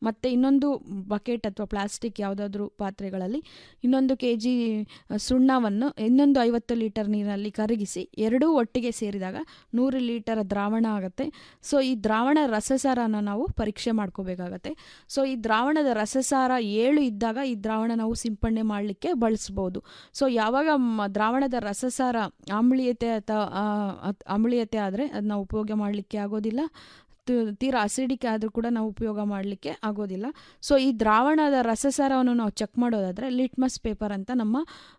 S10: ಮತ್ತು ಇನ್ನೊಂದು ಬಕೆಟ್ ಅಥವಾ ಪ್ಲಾಸ್ಟಿಕ್ ಯಾವುದಾದ್ರೂ ಪಾತ್ರೆಗಳಲ್ಲಿ ಇನ್ನೊಂದು ಕೆ ಜಿ ಸುಣ್ಣವನ್ನು ಇನ್ನೊಂದು ಐವತ್ತು ಲೀಟರ್ ನೀರಿನಲ್ಲಿ ಕರಗಿಸಿ ಎರಡೂ ಒಟ್ಟಿಗೆ ಸೇರಿದಾಗ ನೂರು ಲೀಟರ್ ದ್ರಾವಣ ಆಗುತ್ತೆ ಸೊ ಈ ದ್ರಾವಣ ರಸಸಾರನ ನಾವು ಪರೀಕ್ಷೆ ಮಾಡ್ಕೋಬೇಕಾಗತ್ತೆ ಸೊ ಈ ದ್ರಾವಣದ ರಸಸಾರ ಏಳು ಇದ್ದಾಗ ಈ ದ್ರಾವಣ ನಾವು ಸಿಂಪಡಣೆ ಮಾಡಲಿಕ್ಕೆ ಬಳಸ್ಬೋದು ಸೊ ಯಾವಾಗ ಮ- ದ್ರಾವಣದ ರಸಸಾರ ಆಮ್ಲೀಯತೆ ಅಥವಾ ಆ, ಅತ್- ಆಮ್ಲೀಯತೆ ಆದರೆ ಅದನ್ನ ಉಪಯೋಗ ಮಾಡಲಿಕ್ಕೆ ಆಗೋದಿಲ್ಲ ತು- ತೀರಾ ಅಸಿಡಿಕ್ ಆದರೂ ಕೂಡ ನಾವು ಉಪಯೋಗ ಮಾಡಲಿಕ್ಕೆ ಆಗೋದಿಲ್ಲ ಸೊ ಈ ದ್ರಾವಣದ ರಸಸಾರವನ್ನು ನಾವು ಚೆಕ್ ಮಾಡೋದಾದರೆ ಲಿಟ್ಮಸ್ ಪೇಪರ್ ಅಂತ ನಮ್ಮ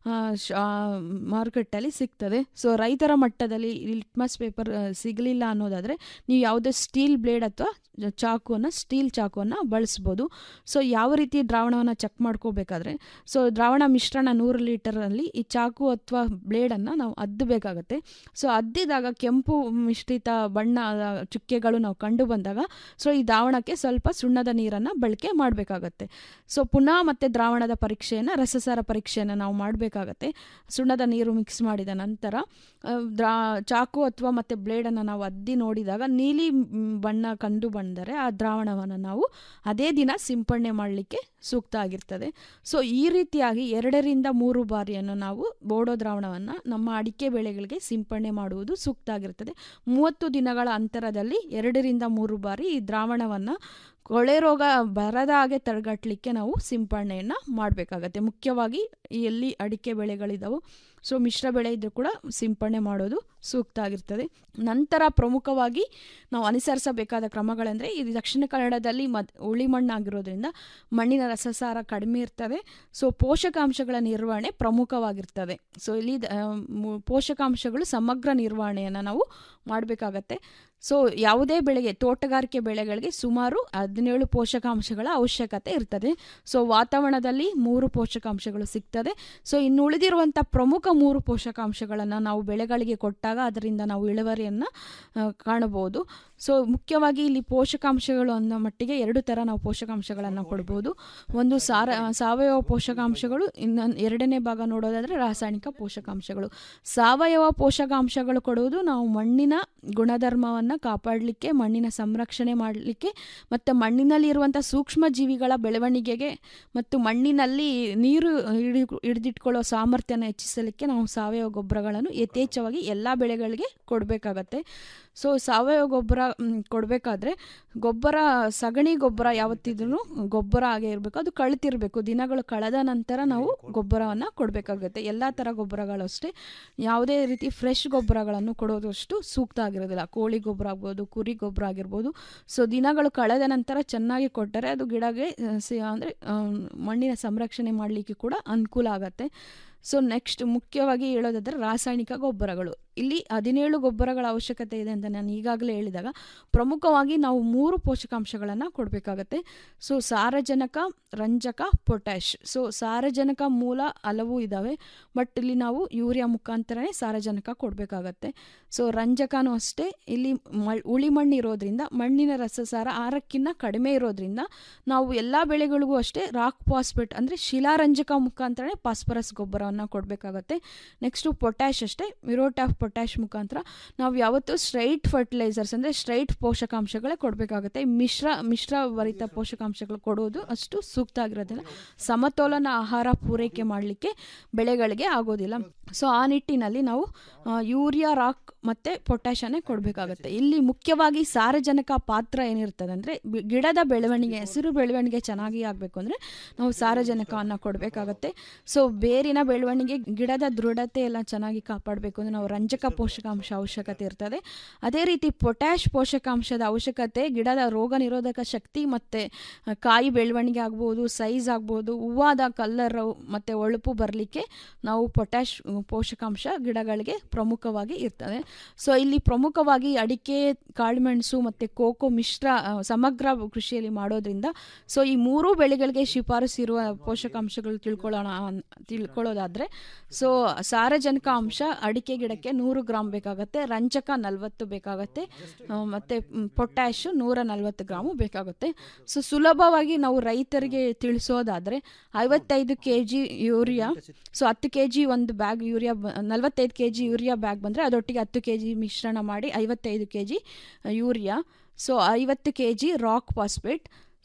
S10: ಮಾರ್ಕೆಟಲ್ಲಿ ಸಿಗ್ತದೆ ಸೊ ರೈತರ ಮಟ್ಟದಲ್ಲಿ ಲಿಟ್ಮಸ್ ಪೇಪರ್ ಸಿಗಲಿಲ್ಲ ಅನ್ನೋದಾದರೆ ನೀವು ಯಾವುದೇ ಸ್ಟೀಲ್ ಬ್ಲೇಡ್ ಅಥವಾ ಚಾಕುವನ್ನು ಸ್ಟೀಲ್ ಚಾಕುವನ್ನು ಬಳಸ್ಬೋದು ಸೊ ಯಾವ ರೀತಿ ದ್ರಾವಣವನ್ನು ಚೆಕ್ ಮಾಡ್ಕೋಬೇಕಾದ್ರೆ ಸೊ ದ್ರಾವಣ ಮಿಶ್ರಣ ನೂರು ಲೀಟರಲ್ಲಿ ಈ ಚಾಕು ಅಥವಾ ಬ್ಲೇಡನ್ನು ನಾವು ಅದ್ದಬೇಕಾಗತ್ತೆ ಸೊ ಅದ್ದಿದಾಗ ಕೆಂಪು ಮಿಶ್ರಿತ ಬಣ್ಣದ ಚುಕ್ಕೆಗಳು ನಾವು ಕಂಡು ಬಂದಾಗ ಸೊ ಈ ದ್ರಾವಣಕ್ಕೆ ಸ್ವಲ್ಪ ಸುಣ್ಣದ ನೀರನ್ನು ಬಳಕೆ ಮಾಡಬೇಕಾಗತ್ತೆ ಸೊ ಪುನಃ ಮತ್ತೆ ದ್ರಾವಣದ ಪರೀಕ್ಷೆಯನ್ನು ರಸಸಾರ ಪರೀಕ್ಷೆಯನ್ನು ನಾವು ಮಾಡಬೇಕಾಗತ್ತೆ ಸುಣ್ಣದ ನೀರು ಮಿಕ್ಸ್ ಮಾಡಿದ ನಂತರ ಆ, ದ್ರಾ ಚಾಕು ಅಥವಾ ಮತ್ತು ಬ್ಲೇಡನ್ನು ನಾವು ಅದ್ದಿ ನೋಡಿದಾಗ ನೀಲಿ ಮ್, ಬಣ್ಣ ಕಂಡು ಬಂದರೆ ಆ ದ್ರಾವಣವನ್ನು ನಾವು ಅದೇ ದಿನ ಸಿಂಪಡಣೆ ಮಾಡಲಿಕ್ಕೆ ಸೂಕ್ತ ಆಗಿರ್ತದೆ ಸೊ ಈ ರೀತಿಯಾಗಿ ಎರಡರಿಂದ ಮೂರು ಬಾರಿಯನ್ನು ನಾವು ಬೋಡೋ ದ್ರಾವಣವನ್ನು ನಮ್ಮ ಅಡಿಕೆ ಬೆಳೆಗಳಿಗೆ ಸಿಂಪಡಣೆ ಮಾಡುವುದು ಸೂಕ್ತ ಆಗಿರ್ತದೆ ಮೂವತ್ತು ದಿನಗಳ ಅಂತರದಲ್ಲಿ ಎರಡರಿಂದ ಮೂರು ಬಾರಿ ಈ ದ್ರಾವಣವನ್ನು ಕೊಳೆ ರೋಗ ಬರದ ಹಾಗೆ ತಡೆಗಟ್ಟಲಿಕ್ಕೆ ನಾವು ಸಿಂಪಡಣೆಯನ್ನು ಮಾಡಬೇಕಾಗತ್ತೆ ಮುಖ್ಯವಾಗಿ ಈ ಎಲ್ಲಿ ಅಡಿಕೆ ಬೆಳೆಗಳಿದಾವೋ ಸೊ ಮಿಶ್ರ ಬೆಳೆ ಇದ್ದರೂ ಕೂಡ ಸಿಂಪಡಣೆ ಮಾಡೋದು ಸೂಕ್ತ ಆಗಿರ್ತದೆ ನಂತರ ಪ್ರಮುಖವಾಗಿ ನಾವು ಅನುಸರಿಸಬೇಕಾದ ಕ್ರಮಗಳೆಂದರೆ ಇದು ದಕ್ಷಿಣ ಕನ್ನಡದಲ್ಲಿ ಮದ್ ಉಳಿ ಮಣ್ಣಾಗಿರೋದ್ರಿಂದ ಮಣ್ಣಿನ ರಸಸಾರ ಕಡಿಮೆ ಇರ್ತದೆ ಸೊ ಪೋಷಕಾಂಶಗಳ ನಿರ್ವಹಣೆ ಪ್ರಮುಖವಾಗಿರ್ತದೆ ಸೊ ಇಲ್ಲಿ ದ- ಆ, ಮು- ಪೋಷಕಾಂಶಗಳು ಸಮಗ್ರ ನಿರ್ವಹಣೆಯನ್ನು ನಾವು ಮಾಡಬೇಕಾಗತ್ತೆ ಸೊ ಯಾವುದೇ ಬೆಳೆಗೆ ತೋಟಗಾರಿಕೆ ಬೆಳೆಗಳಿಗೆ ಸುಮಾರು ಹದಿನೇಳು ಪೋಷಕಾಂಶಗಳ ಅವಶ್ಯಕತೆ ಇರ್ತದೆ ಸೊ ವಾತಾವರಣದಲ್ಲಿ ಮೂರು ಪೋಷಕಾಂಶಗಳು ಸಿಗ್ತದೆ ಸೊ ಇನ್ನು ಉಳಿದಿರುವಂಥ ಪ್ರಮುಖ ಮೂರು ಪೋಷಕಾಂಶಗಳನ್ನು ನಾವು ಬೆಳೆಗಳಿಗೆ ಕೊಟ್ಟಾಗ ಅದರಿಂದ ನಾವು ಇಳುವರಿಯನ್ನು ಆ, ಕಾಣಬಹುದು ಸೊ ಮುಖ್ಯವಾಗಿ ಇಲ್ಲಿ ಪೋಷಕಾಂಶಗಳು ಅನ್ನೋ ಮಟ್ಟಿಗೆ ಎರಡು ಥರ ನಾವು ಪೋಷಕಾಂಶಗಳನ್ನು ಕೊಡ್ಬೋದು ಒಂದು ಸಾರ ಸಾವಯವ ಪೋಷಕಾಂಶಗಳು ಇನ್ನೊಂದು ಎರಡನೇ ಭಾಗ ನೋಡೋದಾದರೆ ರಾಸಾಯನಿಕ ಪೋಷಕಾಂಶಗಳು ಸಾವಯವ ಪೋಷಕಾಂಶಗಳು ಕೊಡುವುದು ನಾವು ಮಣ್ಣಿನ ಗುಣಧರ್ಮವನ್ನು ಕಾಪಾಡಲಿಕ್ಕೆ ಮಣ್ಣಿನ ಸಂರಕ್ಷಣೆ ಮಾಡಲಿಕ್ಕೆ ಮತ್ತು ಮಣ್ಣಿನಲ್ಲಿ ಇರುವಂಥ ಸೂಕ್ಷ್ಮ ಜೀವಿಗಳ ಬೆಳವಣಿಗೆಗೆ ಮತ್ತು ಮಣ್ಣಿನಲ್ಲಿ ನೀರು ಹಿಡಿ ಹಿಡಿದಿಟ್ಕೊಳ್ಳೋ ಸಾಮರ್ಥ್ಯನ ಹೆಚ್ಚಿಸಲಿಕ್ಕೆ ನಾವು ಸಾವಯವ ಗೊಬ್ಬರಗಳನ್ನು ಯಥೇಚ್ಛವಾಗಿ ಎಲ್ಲ ಬೆಳೆಗಳಿಗೆ ಕೊಡಬೇಕಾಗತ್ತೆ ಸೊ ಸಾವಯವ ಗೊಬ್ಬರ ಕೊಡಬೇಕಾದ್ರೆ ಗೊಬ್ಬರ ಸಗಣಿ ಗೊಬ್ಬರ ಯಾವತ್ತಿದ್ರೂ ಗೊಬ್ಬರ ಆಗೇ ಇರಬೇಕು ಅದು ಕಳ್ತಿರಬೇಕು ದಿನಗಳು ಕಳೆದ ನಂತರ ನಾವು ಗೊಬ್ಬರವನ್ನು ಕೊಡಬೇಕಾಗುತ್ತೆ ಎಲ್ಲ ಥರ ಗೊಬ್ಬರಗಳು ಅಷ್ಟೇ ಯಾವುದೇ ರೀತಿ ಫ್ರೆಶ್ ಗೊಬ್ಬರಗಳನ್ನು ಕೊಡೋದು ಅಷ್ಟು ಸೂಕ್ತ ಆಗಿರೋದಿಲ್ಲ ಕೋಳಿ ಗೊಬ್ಬರ ಆಗ್ಬೋದು ಕುರಿ ಗೊಬ್ಬರ ಆಗಿರ್ಬೋದು ಸೊ ದಿನಗಳು ಕಳೆದ ನಂತರ ಚೆನ್ನಾಗಿ ಕೊಟ್ಟರೆ ಅದು ಗಿಡಗೆ ಅಂದರೆ ಮಣ್ಣಿನ ಸಂರಕ್ಷಣೆ ಮಾಡಲಿಕ್ಕೆ ಕೂಡ ಅನುಕೂಲ ಆಗತ್ತೆ ಸೊ ನೆಕ್ಸ್ಟ್ ಮುಖ್ಯವಾಗಿ ಹೇಳೋದಾದರೆ ರಾಸಾಯನಿಕ ಗೊಬ್ಬರಗಳು ಇಲ್ಲಿ ಹದಿನೇಳು ಗೊಬ್ಬರಗಳ ಅವಶ್ಯಕತೆ ಇದೆ ಅಂತ ನಾನು ಈಗಾಗಲೇ ಹೇಳಿದಾಗ ಪ್ರಮುಖವಾಗಿ ನಾವು ಮೂರು ಪೋಷಕಾಂಶಗಳನ್ನು ಕೊಡಬೇಕಾಗತ್ತೆ ಸೊ ಸಾರಜನಕ ರಂಜಕ ಪೊಟ್ಯಾಶ್ ಸೊ ಸಾರಜನಕ ಮೂಲ ಹಲವು ಇದ್ದಾವೆ ಬಟ್ ಇಲ್ಲಿ ನಾವು ಯೂರಿಯಾ ಮುಖಾಂತರನೇ ಸಾರಜನಕ ಕೊಡಬೇಕಾಗತ್ತೆ ಸೊ ರಂಜಕನೂ ಅಷ್ಟೇ ಇಲ್ಲಿ ಮ ಉಳಿ ಮಣ್ಣು ಇರೋದ್ರಿಂದ ಮಣ್ಣಿನ ರಸಸಾರ ಆರಕ್ಕಿಂತ ಕಡಿಮೆ ಇರೋದ್ರಿಂದ ನಾವು ಎಲ್ಲ ಬೆಳೆಗಳಿಗೂ ಅಷ್ಟೇ ರಾಕ್ ಫಾಸ್ಫೇಟ್ ಅಂದರೆ ಶಿಲಾರಂಜಕ ಮುಖಾಂತರನೇ ಫಾಸ್ಫರಸ್ ಗೊಬ್ಬರವನ್ನು ಕೊಡಬೇಕಾಗತ್ತೆ ನೆಕ್ಸ್ಟು ಪೊಟ್ಯಾಶ್ ಅಷ್ಟೇ ಮಿರೋಟಾಫ್ ಪೊಟ್ಯಾಶ್ ಮುಖಾಂತರ ನಾವು ಯಾವತ್ತೂ ಸ್ಟ್ರೈಟ್ ಫರ್ಟಿಲೈಸರ್ಸ್ ಅಂದರೆ ಸ್ಟ್ರೈಟ್ ಪೋಷಕಾಂಶಗಳೇ ಕೊಡಬೇಕಾಗುತ್ತೆ ಮಿಶ್ರ ಮಿಶ್ರಭರಿತ ಪೋಷಕಾಂಶಗಳು ಕೊಡೋದು ಅಷ್ಟು ಸೂಕ್ತ ಆಗಿರೋದಿಲ್ಲ ಸಮತೋಲನ ಆಹಾರ ಪೂರೈಕೆ ಮಾಡಲಿಕ್ಕೆ ಬೆಳೆಗಳಿಗೆ ಆಗೋದಿಲ್ಲ ಸೊ ಆ ನಿಟ್ಟಿನಲ್ಲಿ ನಾವು ಆ, ಯೂರಿಯಾ ರಾಕ್ ಮತ್ತು ಪೊಟ್ಯಾಶನೇ ಕೊಡಬೇಕಾಗತ್ತೆ ಇಲ್ಲಿ ಮುಖ್ಯವಾಗಿ ಸಾರಜನಕ ಪಾತ್ರ ಏನಿರ್ತದೆ ಅಂದರೆ ಗಿಡದ ಬೆಳವಣಿಗೆ ಹಸಿರು ಬೆಳವಣಿಗೆ ಚೆನ್ನಾಗಿ ಆಗಬೇಕು ಅಂದರೆ ನಾವು ಸಾರಜನಕವನ್ನು ಕೊಡಬೇಕಾಗತ್ತೆ ಸೊ ಬೇರಿನ ಬೆಳವಣಿಗೆ ಗಿಡದ ದೃಢತೆ ಎಲ್ಲ ಚೆನ್ನಾಗಿ ಕಾಪಾಡಬೇಕು ಅಂದರೆ ನಾವು ರಂಜಕ ಪೋಷಕಾಂಶ ಅವಶ್ಯಕತೆ ಇರ್ತದೆ ಅದೇ ರೀತಿ ಪೊಟ್ಯಾಶ್ ಪೋಷಕಾಂಶದ ಅವಶ್ಯಕತೆ ಗಿಡದ ರೋಗ ನಿರೋಧಕ ಶಕ್ತಿ ಮತ್ತು ಕಾಯಿ ಬೆಳವಣಿಗೆ ಆಗ್ಬೋದು ಸೈಜ್ ಆಗ್ಬೋದು ಹೂವಾದ ಕಲ್ಲರ್ ಮತ್ತು ಹೊಳಪು ಬರಲಿಕ್ಕೆ ನಾವು ಪೊಟ್ಯಾಶ್ ಪೋಷಕಾಂಶ ಗಿಡಗಳಿಗೆ ಪ್ರಮುಖವಾಗಿ ಇರ್ತದೆ ಸೊ ಇಲ್ಲಿ ಪ್ರಮುಖವಾಗಿ ಅಡಿಕೆ ಕಾಳುಮೆಣಸು ಮತ್ತು ಕೋಕೋ ಮಿಶ್ರ ಆ, ಸಮಗ್ರ ಕೃಷಿಯಲ್ಲಿ ಮಾಡೋದ್ರಿಂದ ಸೊ ಈ ಮೂರೂ ಬೆಳೆಗಳಿಗೆ ಶಿಫಾರಸಿರುವ ಪೋಷಕಾಂಶಗಳು ತಿಳ್ಕೊಳ್ಳೋಣ ಅನ್- ತಿಳ್ಕೊಳ್ಳೋದಾದರೆ ಸೊ ಸಾರಜನಕ ಅಂಶ ಅಡಿಕೆ ಗಿಡಕ್ಕೆ ನೂರು ಗ್ರಾಮ್ ಬೇಕಾಗುತ್ತೆ ರಂಜಕ ನಲವತ್ತು ಬೇಕಾಗುತ್ತೆ ಆ, ಮತ್ತೆ ಮ್, ಪೊಟ್ಯಾಶು ನೂರ ನಲವತ್ತು ಗ್ರಾಮು ಬೇಕಾಗುತ್ತೆ ಸೊ ಸುಲಭವಾಗಿ ನಾವು ರೈತರಿಗೆ ತಿಳಿಸೋದಾದರೆ ಐವತ್ತೈದು ಕೆ ಜಿ ಯೂರಿಯಾ ಸೊ ಹತ್ತು ಕೆ ಜಿ ಒಂದು ಬ್ಯಾಗ್ ಯೂರಿಯಾ ನಲವತ್ತೈದು ಕೆ ಜಿ ಯೂರಿಯಾ ಬ್ಯಾಗ್ ಬಂದರೆ ಅದೊಟ್ಟಿಗೆ ಹತ್ತು ಕೆ ಜಿ ಮಿಶ್ರಣ ಮಾಡಿ ಐವತ್ತೈದು ಕೆ ಜಿ ಯೂರಿಯಾ ಸೊ ಐವತ್ತು K G rock phosphate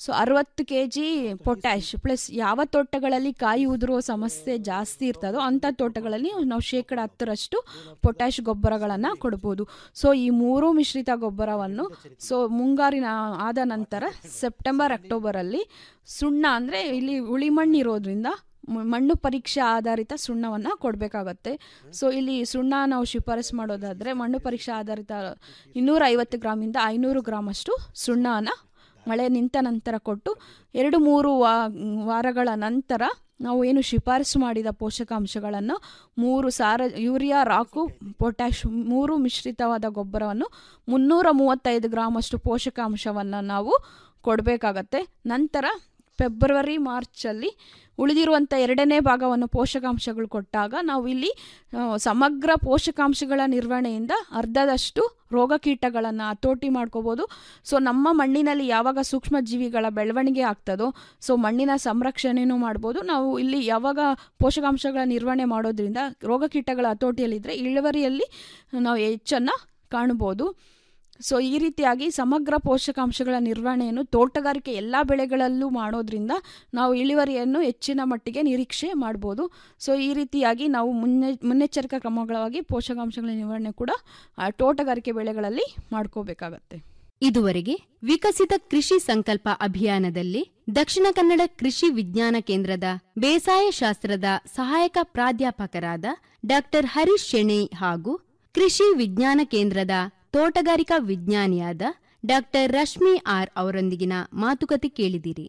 S10: so ಅರವತ್ತು ಕೆ ಜಿ ಪೊಟ್ಯಾಶ್ ಪ್ಲಸ್ ಯಾವ ತೋಟಗಳಲ್ಲಿ ಕಾಯಿ ಉದುರುವ ಸಮಸ್ಯೆ ಜಾಸ್ತಿ ಇರ್ತದೋ ಅಂಥ ತೋಟಗಳಲ್ಲಿ ನಾವು ಶೇಕಡ ಹತ್ತರಷ್ಟು ಪೊಟ್ಯಾಶ್ ಗೊಬ್ಬರಗಳನ್ನು ಕೊಡ್ಬೋದು ಸೊ ಈ ಮೂರು ಮಿಶ್ರಿತ ಗೊಬ್ಬರವನ್ನು ಸೊ ಮುಂಗಾರಿನ ಆದ ನಂತರ ಸೆಪ್ಟೆಂಬರ್ ಅಕ್ಟೋಬರಲ್ಲಿ ಸುಣ್ಣ ಅಂದರೆ ಇಲ್ಲಿ ಉಳಿಮಣ್ಣು ಇರೋದ್ರಿಂದ ಮ- ಮಣ್ಣು ಪರೀಕ್ಷೆ ಆಧಾರಿತ ಸುಣ್ಣವನ್ನು ಕೊಡಬೇಕಾಗತ್ತೆ ಸೊ ಇಲ್ಲಿ ಸುಣ್ಣ ನಾವು ಶಿಫಾರಸು ಮಾಡೋದಾದರೆ ಮಣ್ಣು ಪರೀಕ್ಷೆ ಆಧಾರಿತ ಇನ್ನೂರ ಐವತ್ತು ಗ್ರಾಮಿಂದ ಐನೂರು ಗ್ರಾಮ್ ಅಷ್ಟು ಸುಣ್ಣವನ್ನು ಮಳೆ ನಿಂತ ನಂತರ ಕೊಟ್ಟು ಎರಡು ಮೂರು ವಾ ವಾರಗಳ ನಂತರ ನಾವು ಏನು ಶಿಫಾರಸು ಮಾಡಿದ ಪೋಷಕಾಂಶಗಳನ್ನು ಮೂರು ಸಾರ ಯೂರಿಯಾ ರಾಕು ಪೊಟ್ಯಾಶ್ ಮೂರು ಮಿಶ್ರಿತವಾದ ಗೊಬ್ಬರವನ್ನು ಮುನ್ನೂರ ಮೂವತ್ತೈದು ಗ್ರಾಮ್ ಅಷ್ಟು ಪೋಷಕಾಂಶವನ್ನು ನಾವು ಕೊಡಬೇಕಾಗತ್ತೆ ನಂತರ ಫೆಬ್ರವರಿ ಮಾರ್ಚಲ್ಲಿ ಉಳಿದಿರುವಂಥ ಎರಡನೇ ಭಾಗವನ್ನು ಪೋಷಕಾಂಶಗಳು ಕೊಟ್ಟಾಗ ನಾವು ಇಲ್ಲಿ ಆ, ಸಮಗ್ರ ಪೋಷಕಾಂಶಗಳ ನಿರ್ವಹಣೆಯಿಂದ ಅರ್ಧದಷ್ಟು ರೋಗ ಕೀಟಗಳನ್ನು ಹತೋಟಿ ಮಾಡ್ಕೋಬೋದು ಸೊ ನಮ್ಮ ಮಣ್ಣಿನಲ್ಲಿ ಯಾವಾಗ ಸೂಕ್ಷ್ಮ ಜೀವಿಗಳ ಬೆಳವಣಿಗೆ ಆಗ್ತದೋ ಸೊ ಮಣ್ಣಿನ ಸಂರಕ್ಷಣೆನೂ ಮಾಡ್ಬೋದು ನಾವು ಇಲ್ಲಿ ಯಾವಾಗ ಪೋಷಕಾಂಶಗಳ ನಿರ್ವಹಣೆ ಮಾಡೋದ್ರಿಂದ ರೋಗ ಕೀಟಗಳ ಹತೋಟಿಯಲ್ಲಿದ್ದರೆ ಇಳುವರಿಯಲ್ಲಿ ನಾವು ಹೆಚ್ಚನ್ನು ಕಾಣ್ಬೋದು ಸೊ ಈ ರೀತಿಯಾಗಿ ಸಮಗ್ರ ಪೋಷಕಾಂಶಗಳ ನಿರ್ವಹಣೆಯನ್ನು ತೋಟಗಾರಿಕೆ ಎಲ್ಲ ಬೆಳೆಗಳಲ್ಲೂ ಮಾಡೋದ್ರಿಂದ ನಾವು ಇಳುವರಿಯನ್ನು ಹೆಚ್ಚಿನ ಮಟ್ಟಿಗೆ ನಿರೀಕ್ಷೆ ಮಾಡ್ಬೋದು ಸೊ ಈ ರೀತಿಯಾಗಿ ನಾವು ಮುನ್ನೆ ಮುನ್ನೆಚ್ಚರಿಕಾ ಕ್ರಮಗಳಾಗಿ ಪೋಷಕಾಂಶಗಳ ನಿರ್ವಹಣೆ ಕೂಡ ಆ, ತೋಟಗಾರಿಕೆ ಬೆಳೆಗಳಲ್ಲಿ ಮಾಡ್ಕೋಬೇಕಾಗತ್ತೆ
S8: ಇದುವರೆಗೆ ವಿಕಸಿತ ಕೃಷಿ ಸಂಕಲ್ಪ ಅಭಿಯಾನದಲ್ಲಿ ದಕ್ಷಿಣ ಕನ್ನಡ ಕೃಷಿ ವಿಜ್ಞಾನ ಕೇಂದ್ರದ ಬೇಸಾಯ ಶಾಸ್ತ್ರದ ಸಹಾಯಕ ಪ್ರಾಧ್ಯಾಪಕರಾದ ಡಾಕ್ಟರ್ ಹರೀಶ್ ಶೆಣೈ ಹಾಗೂ ಕೃಷಿ ವಿಜ್ಞಾನ ಕೇಂದ್ರದ ತೋಟಗಾರಿಕಾ ವಿಜ್ಞಾನಿಯಾದ ಡಾಕ್ಟರ್ ರಶ್ಮಿ ಆರ್ ಅವರೊಂದಿಗಿನ ಮಾತುಕತೆ ಕೇಳಿದಿರಿ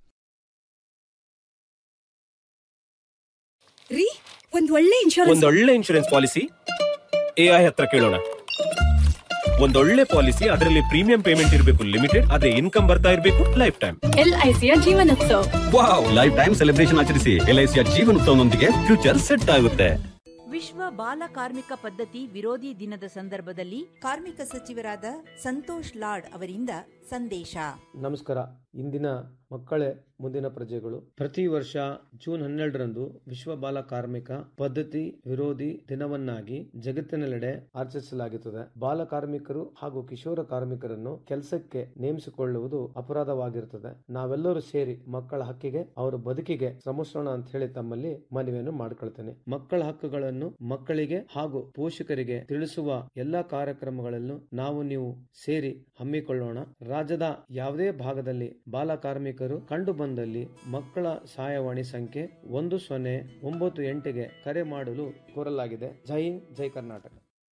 S11: ರೀ ಒಂದ್ ಒಳ್ಳೆ ಇನ್ಶೂರೆನ್ಸ್
S12: ಒಂದೊಳ್ಳೆ ಇನ್ಶೂರೆನ್ಸ್ ಪಾಲಿಸಿ ಎಐ ಹತ್ರ ಕೇಳೋಣ ಒಂದೊಳ್ಳೆ ಪಾಲಿಸಿ ಅದರಲ್ಲಿ ಪ್ರೀಮಿಯಂ ಪೇಮೆಂಟ್ ಇರಬೇಕು ಲಿಮಿಟೆಡ್ ಅದೇ ಇನ್ಕಮ್ ಬರ್ತಾ ಇರಬೇಕು ಲೈಫ್ ಟೈಮ್
S11: ಎಲ್ಐಸಿಯ ಜೀವನೋತ್ಸವ
S12: ವಾವ್ ಲೈಫ್ ಟೈಮ್ ಸೆಲೆಬ್ರೇಷನ್ ಆಚರಿಸಿ ಎಲ್ಐಸಿಯ ಜೀವನೋತ್ಸವನೊಂದಿಗೆ ಫ್ಯೂಚರ್ ಸೆಟ್ ಆಗುತ್ತೆ
S6: ವಿಶ್ವ ಬಾಲ ಕಾರ್ಮಿಕ ಪದ್ಧತಿ ವಿರೋಧಿ ದಿನದ ಸಂದರ್ಭದಲ್ಲಿ ಕಾರ್ಮಿಕ ಸಚಿವರಾದ ಸಂತೋಷ್ ಲಾಡ್ ಅವರಿಂದ ಸಂದೇಶ
S7: ನಮಸ್ಕಾರ ಇಂದಿನ ಮಕ್ಕಳೇ ಮುಂದಿನ ಪ್ರಜೆಗಳು ಪ್ರತಿ ವರ್ಷ ಜೂನ್ ಹನ್ನೆರಡರಂದು ವಿಶ್ವ ಬಾಲ ಕಾರ್ಮಿಕ ಪದ್ಧತಿ ವಿರೋಧಿ ದಿನವನ್ನಾಗಿ ಜಗತ್ತಿನೆಲ್ಲೆಡೆ ಆಚರಿಸಲಾಗುತ್ತದೆ ಬಾಲ ಕಾರ್ಮಿಕರು ಹಾಗೂ ಕಿಶೋರ ಕಾರ್ಮಿಕರನ್ನು ಕೆಲಸಕ್ಕೆ ನೇಮಿಸಿಕೊಳ್ಳುವುದು ಅಪರಾಧವಾಗಿರುತ್ತದೆ ನಾವೆಲ್ಲರೂ ಸೇರಿ ಮಕ್ಕಳ ಹಕ್ಕಿಗೆ ಅವರ ಬದುಕಿಗೆ ಶ್ರಮಿಸೋಣ ಅಂತ ಹೇಳಿ ತಮ್ಮಲ್ಲಿ ಮನವಿಯನ್ನು ಮಾಡಿಕೊಳ್ತೇನೆ ಮಕ್ಕಳ ಹಕ್ಕುಗಳನ್ನು ಮಕ್ಕಳಿಗೆ ಹಾಗೂ ಪೋಷಕರಿಗೆ ತಿಳಿಸುವ ಎಲ್ಲಾ ಕಾರ್ಯಕ್ರಮಗಳನ್ನು ನಾವು ನೀವು ಸೇರಿ ಹಮ್ಮಿಕೊಳ್ಳೋಣ ರಾಜ್ಯದ ಯಾವುದೇ ಭಾಗದಲ್ಲಿ ಬಾಲ ಕಾರ್ಮಿಕರು ಕಂಡು ಬಂದಲ್ಲಿ ಮಕ್ಕಳ ಸಹಾಯವಾಣಿ ಸಂಖ್ಯೆ ಒಂದು ಸೊನ್ನೆ ಒಂಬತ್ತು ಎಂಟಿಗೆ ಕರೆ ಮಾಡಲು ಕೋರಲಾಗಿದೆ ಜೈ ಹಿಂದ್ ಜೈ ಕರ್ನಾಟಕ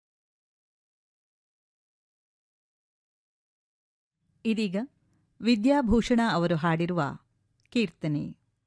S1: ಇದೀಗ ವಿದ್ಯಾಭೂಷಣ ಅವರು ಹಾಡಿರುವ ಕೀರ್ತನೆ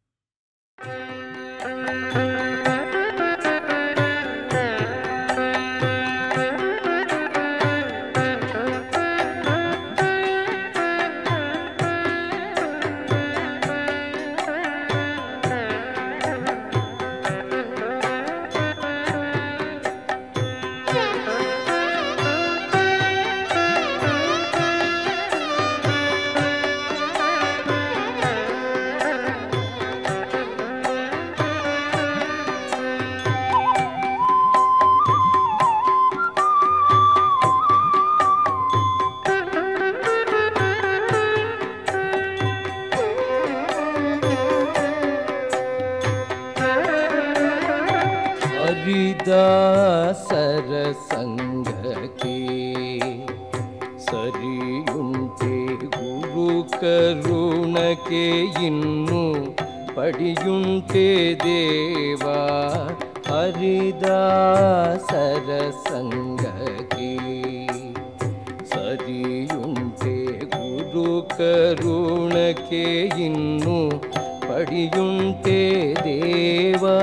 S13: ಹರಿದಾಸರ ಸಂಘಕ್ಕೆ ಸರಿಯುಂಟೆ ಗುರು ಕರುಣಕ್ಕೆ ಇನ್ನು ಪಡಿಯುಂಟೆ ದೇವಾ ಹರಿದಾಸರ ಸಂಘಕ್ಕೆ ಸರಿಯುಂಟೆ ಗುರು ಕರುಣಕ್ಕೆ ಇನ್ನು ಪಡಿಯುಂಟೆ ದೇವಾ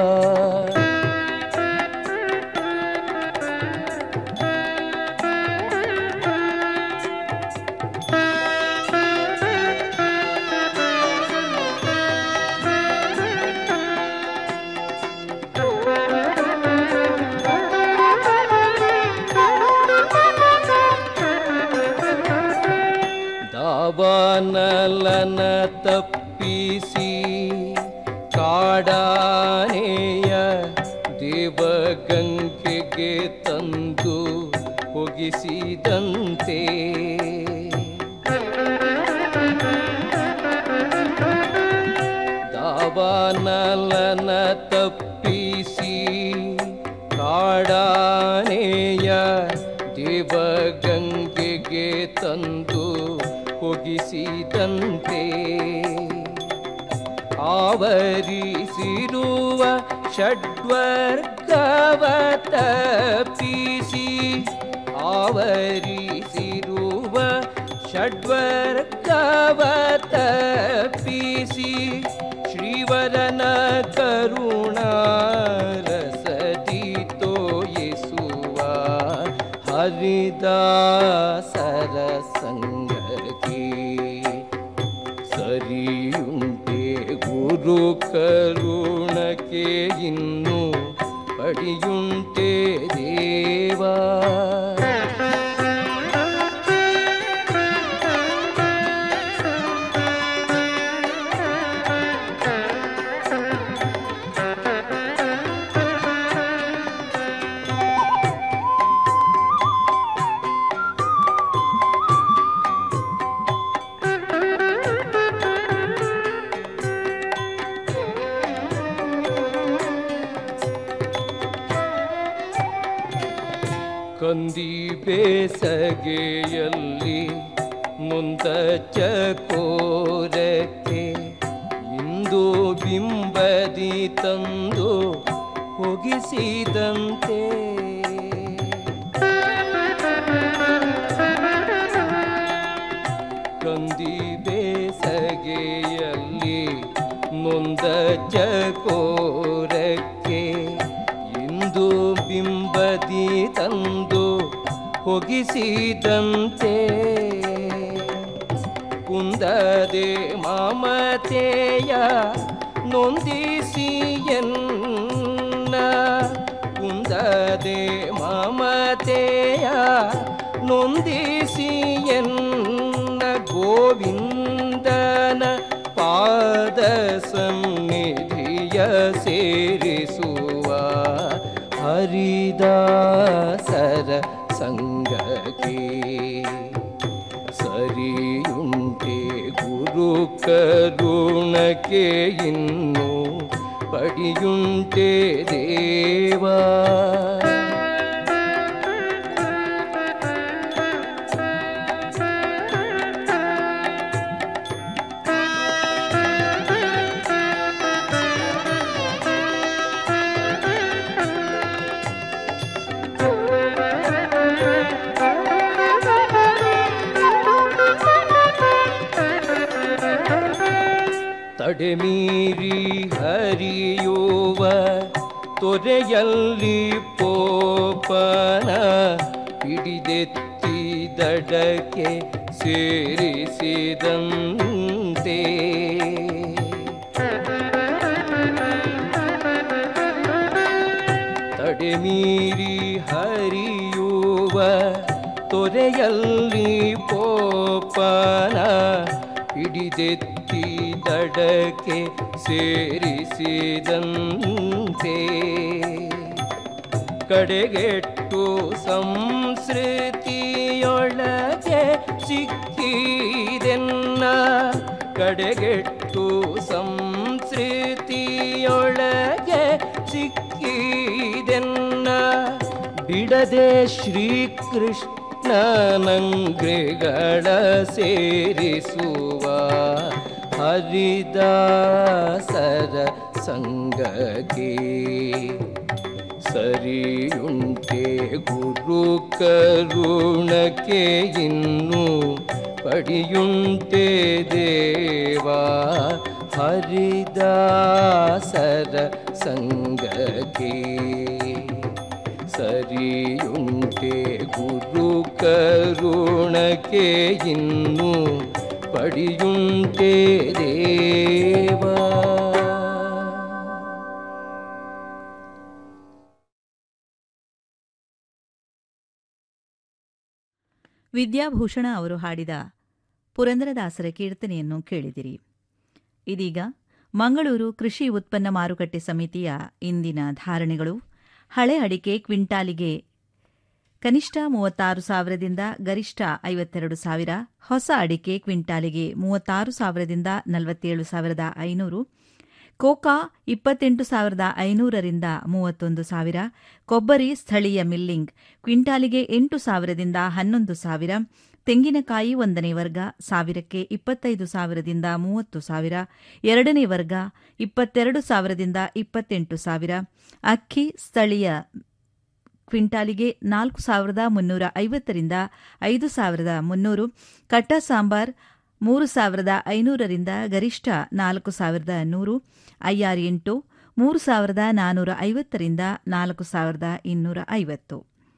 S13: ದಾವಾನಲನ ತಪ್ಪಿಸಿ ಕಾಡಾನೆಯ ದೇವಗಂಗೆಗೆ ತಂದು ಒಗಿಸಿದಂತೆ ಅನಲನ ತಪ್ಪಿಸಿ ಕಾಡಾನೆಯ ದೇವಗಂಗೆಗೆ ತಂದು ಹೊಗಿಸಿದಂತೆ ಆವರಿಸಿರುವ ಷಡ್ವರ್ಗವ ತಪ್ಪಿಸಿ ಆವರಿಸಿರುವ ಷಡ್ವರ್ಗವ ತಪ್ಪಿಸಿ ಶ್ರೀವರನ ಕರುಣಾರಸದಿ ತೋಯಿಸುವ ಹರಿದಾಸರ ಸಂಗತಿ ಸರಿಯುಂಟೆ ಗುರು ಕರುಣಕ್ಕೆ ಇನ್ನು ಪಡಿಯುಂಟೆ ದೇವಾ ಕಂದಿ ಬೇಸಗೆಯಲ್ಲಿ ನೊಂದ ಚಕೋರಕ್ಕೆ ಇಂದು ಬಿಂಬದಿ ತಂದು ಹೊಗಿಸಿದಂತೆ ಕಂದಿ ಬೇಸಗೆಯಲ್ಲಿ ನೊಂದ ಚಕೋರಕ್ಕೆ ಇಂದು ಬಿಂಬದಿ ತಂದು ಹೊಗಿಸಿದಂತೆ ಕುಂದದೆ ಮಾಮತೆಯ ನೊಂದಿಸಿ ಎನ್ನ ಕುಂದದೆ ಮಾಮತೆಯ ನೊಂದಿಸಿ ಎನ್ನ ಗೋವಿಂದನ ಪಾದ ಸನ್ನಿಧಿಯ ಸೇರಿಸುವ ಹರಿದಾಸರ ಸಂಗಕ್ಕೆ ಸರಿಯುಂಟೆ ಗುರು ಕರುಣಕ್ಕೆ ಇನ್ನು ಪಡಿಯುಂಟೆ ದೇವಾ ತಡೆಮೀರಿ ಹರಿಯುವ ತೊರೆಯಲ್ಲಿ ಪೋಪನ ಹಿಡಿದೆತ್ತಿ ದಡಕ್ಕೆ ಸೇರಿಸಿದಂತೆ ತಡೆಮೀರಿ ಹರಿಯುವ ತೊರೆಯಲ್ಲಿ ಪೋಪನ ಹಿಡಿದೆತ್ತಿ ದಡಕ್ಕೆ ಸೇರಿಸಿದಂತೆ ಕಡೆಗೆಟ್ಟು ಸಂಸ್ಕೃತಿಯೊಳಗೆ ಸಿಕ್ಕಿದೆನ್ನ ಕಡೆಗೆಟ್ಟು ಸಂಸ್ಕೃತಿಯೊಳಗೆ ಸಿಕ್ಕಿದೆನ್ನ ಬಿಡದೆ ಶ್ರೀಕೃಷ್ಣನಂಗ್ರೆಗಳ ಸೇರಿಸುವ ಹರಿದಾಸರ ಸಂಗಕ್ಕೆ ಸರಿಯುಂಟೆ ಗುರು ಕರುಣಕ್ಕೆ ಇನ್ನು ಪಡಿಯುಂಟೆ ದೇವಾ ಹರಿದಾಸರ ಸಂಗಕ್ಕೆ ಸರಿಯುಂಟೆ ಗುರು ಕರುಣಕ್ಕೆ ಇನ್ನು ಪಡಿಯುಂಟೆ ದೇವಾ
S1: ವಿದ್ಯಾಭೂಷಣ ಅವರು ಹಾಡಿದ ಪುರಂದರದಾಸರ ಕೀರ್ತನೆಯನ್ನು ಕೇಳಿದಿರಿ ಇದೀಗ ಮಂಗಳೂರು ಕೃಷಿ ಉತ್ಪನ್ನ ಮಾರುಕಟ್ಟೆ ಸಮಿತಿಯ ಇಂದಿನ ಧಾರಣೆಗಳು ಹಳೆ ಅಡಿಕೆ ಕ್ವಿಂಟಾಲಿಗೆ ಕನಿಷ್ಠ ಮೂವತ್ತಾರು ಸಾವಿರದಿಂದ ಗರಿಷ್ಠ ಐವತ್ತೆರಡು ಸಾವಿರ ಹೊಸ ಅಡಿಕೆ ಕ್ವಿಂಟಾಲಿಗೆ ಮೂವತ್ತಾರು ಸಾವಿರದಿಂದ ನಲವತ್ತೇಳು ಸಾವಿರದ ಐನೂರು ಕೋಕಾ ಇಪ್ಪತ್ತೆಂಟು ಸಾವಿರದ ಐನೂರರಿಂದ ಮೂವತ್ತೊಂದು ಸಾವಿರ ಕೊಬ್ಬರಿ ಸ್ಥಳೀಯ ಮಿಲ್ಲಿಂಗ್ ಕ್ವಿಂಟಾಲಿಗೆ ಎಂಟು ಸಾವಿರದಿಂದ ಹನ್ನೊಂದು ಸಾವಿರ ತೆಂಗಿನಕಾಯಿ ಒಂದನೇ ವರ್ಗ ಸಾವಿರಕ್ಕೆ ಇಪ್ಪತ್ತೈದು ಸಾವಿರದಿಂದ ಮೂವತ್ತು ಸಾವಿರ ಎರಡನೇ ವರ್ಗ ಇಪ್ಪತ್ತೆರಡು ಸಾವಿರದಿಂದ ಇಪ್ಪತ್ತೆಂಟು ಸಾವಿರ ಅಕ್ಕಿ ಸ್ಥಳೀಯ ಕ್ವಿಂಟಾಲಿಗೆ ನಾಲ್ಕು ಸಾವಿರದ ಮುನ್ನೂರ ಐವತ್ತರಿಂದ ಐದು ಸಾವಿರದ ಮುನ್ನೂರು ಕಟ್ಟ ಸಾಂಬಾರ್ ಮೂರು ಸಾವಿರದ ಐನೂರರಿಂದ ಗರಿಷ್ಠ ನಾಲ್ಕು ಸಾವಿರದ ನೂರು ಐಆರ್ ಎಂಟು ಮೂರು ಸಾವಿರದ ನಾನ್ನೂರ ಐವತ್ತರಿಂದ ನಾಲ್ಕು ಸಾವಿರದ ಇನ್ನೂರ ಐವತ್ತು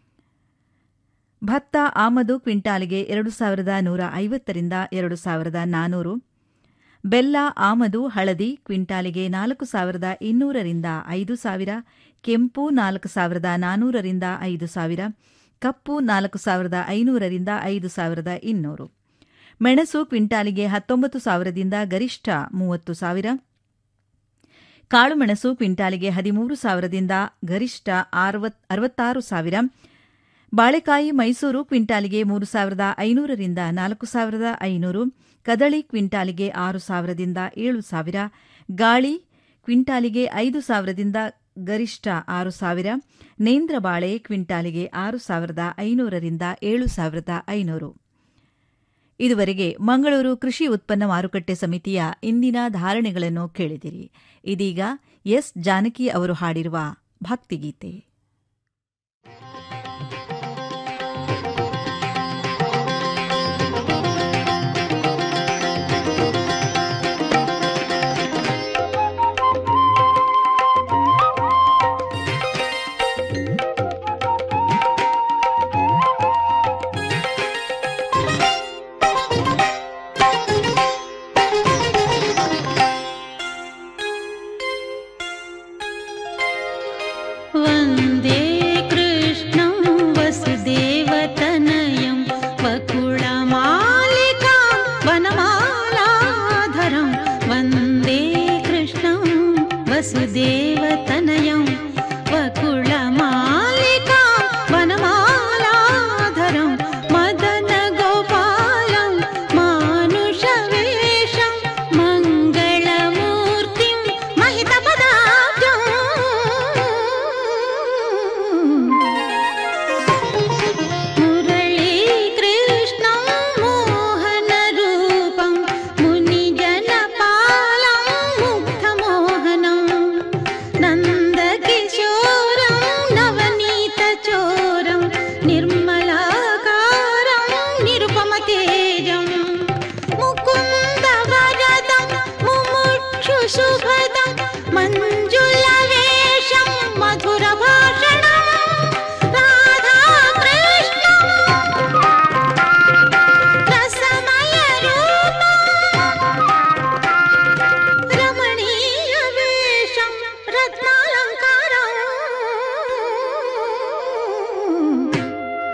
S1: ಭತ್ತ ಆಮದು ಕ್ವಿಂಟಾಲಿಗೆ ಎರಡು ಸಾವಿರದ ನೂರ ಐವತ್ತರಿಂದ ಎರಡು ಸಾವಿರದ ನಾನ್ನೂರು ಬೆಲ್ಲ ಆಮದು ಹಳದಿ ಕ್ವಿಂಟಾಲಿಗೆ ನಾಲ್ಕು ಸಾವಿರದ ಇನ್ನೂರರಿಂದ ಐದು ಸಾವಿರ ಕೆಂಪು ನಾಲ್ಕು ಸಾವಿರದ ನಾನ್ನೂರರಿಂದ ಐದು ಸಾವಿರ ಕಪ್ಪು ನಾಲ್ಕು ಸಾವಿರದ ಐನೂರರಿಂದ ಐದು ಸಾವಿರದ ಇನ್ನೂರು ಮೆಣಸು ಕ್ವಿಂಟಾಲಿಗೆ ಹತ್ತೊಂಬತ್ತು ಸಾವಿರದಿಂದ ಗರಿಷ್ಠ ಮೂವತ್ತು ಸಾವಿರ ಕಾಳುಮೆಣಸು ಕ್ವಿಂಟಾಲಿಗೆ ಹದಿಮೂರು ಸಾವಿರದಿಂದ ಗರಿಷ್ಠ ಅರವತ್ತಾರು ಸಾವಿರ ಬಾಳೆಕಾಯಿ ಮೈಸೂರು ಕ್ವಿಂಟಾಲಿಗೆ ಮೂರು ಸಾವಿರದ ಐನೂರರಿಂದ ನಾಲ್ಕು ಸಾವಿರದ ಐನೂರು ಕದಳಿ ಕ್ವಿಂಟಾಲಿಗೆ ಆರು ಸಾವಿರದಿಂದ ಏಳು ಸಾವಿರ ಗಾಳಿ ಕ್ವಿಂಟಾಲಿಗೆ ಐದು ಸಾವಿರದಿಂದ ಗರಿಷ್ಠ ಆರು ಸಾವಿರ ನೇಂದ್ರ ಬಾಳೆ ಕ್ವಿಂಟಾಲಿಗೆ ಆರು ಸಾವಿರದ ಐನೂರರಿಂದ ಏಳು ಸಾವಿರದ ಐನೂರು ಇದುವರೆಗೆ ಮಂಗಳೂರು ಕೃಷಿ ಉತ್ಪನ್ನ ಮಾರುಕಟ್ಟೆ ಸಮಿತಿಯ ಇಂದಿನ ಧಾರಣೆಗಳನ್ನು ಕೇಳಿದಿರಿ ಇದೀಗ ಎಸ್ ಜಾನಕಿ ಅವರು ಹಾಡಿರುವ ಭಕ್ತಿಗೀತೆ
S14: वन्दे कृष्णं वसुदेवतनयं वकुळमालिका वनमालाधरं वन्दे कृष्णं वसुदेवतनयं वकुळमालिका वनमालाधरं मदनगोपालं मानुषवेषं मङ्गलमूर्तिं महितपदाब्जम् मुरळीकृष्णं मोहनरूपं मुनिजनपालं मुग्धमोहनं नन्दकिशोरं नवनीतचोरं निर्मलाकारं निरुपमतेजं मुकुन्दवरदं मुमुक्षुशुभदं मञ्जुलवेषं मधुरभाषणम् रमणीयवेषं रत्नालङ्कारम्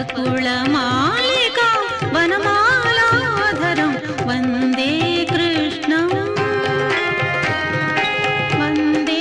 S14: ಕುಳಮಾನಸ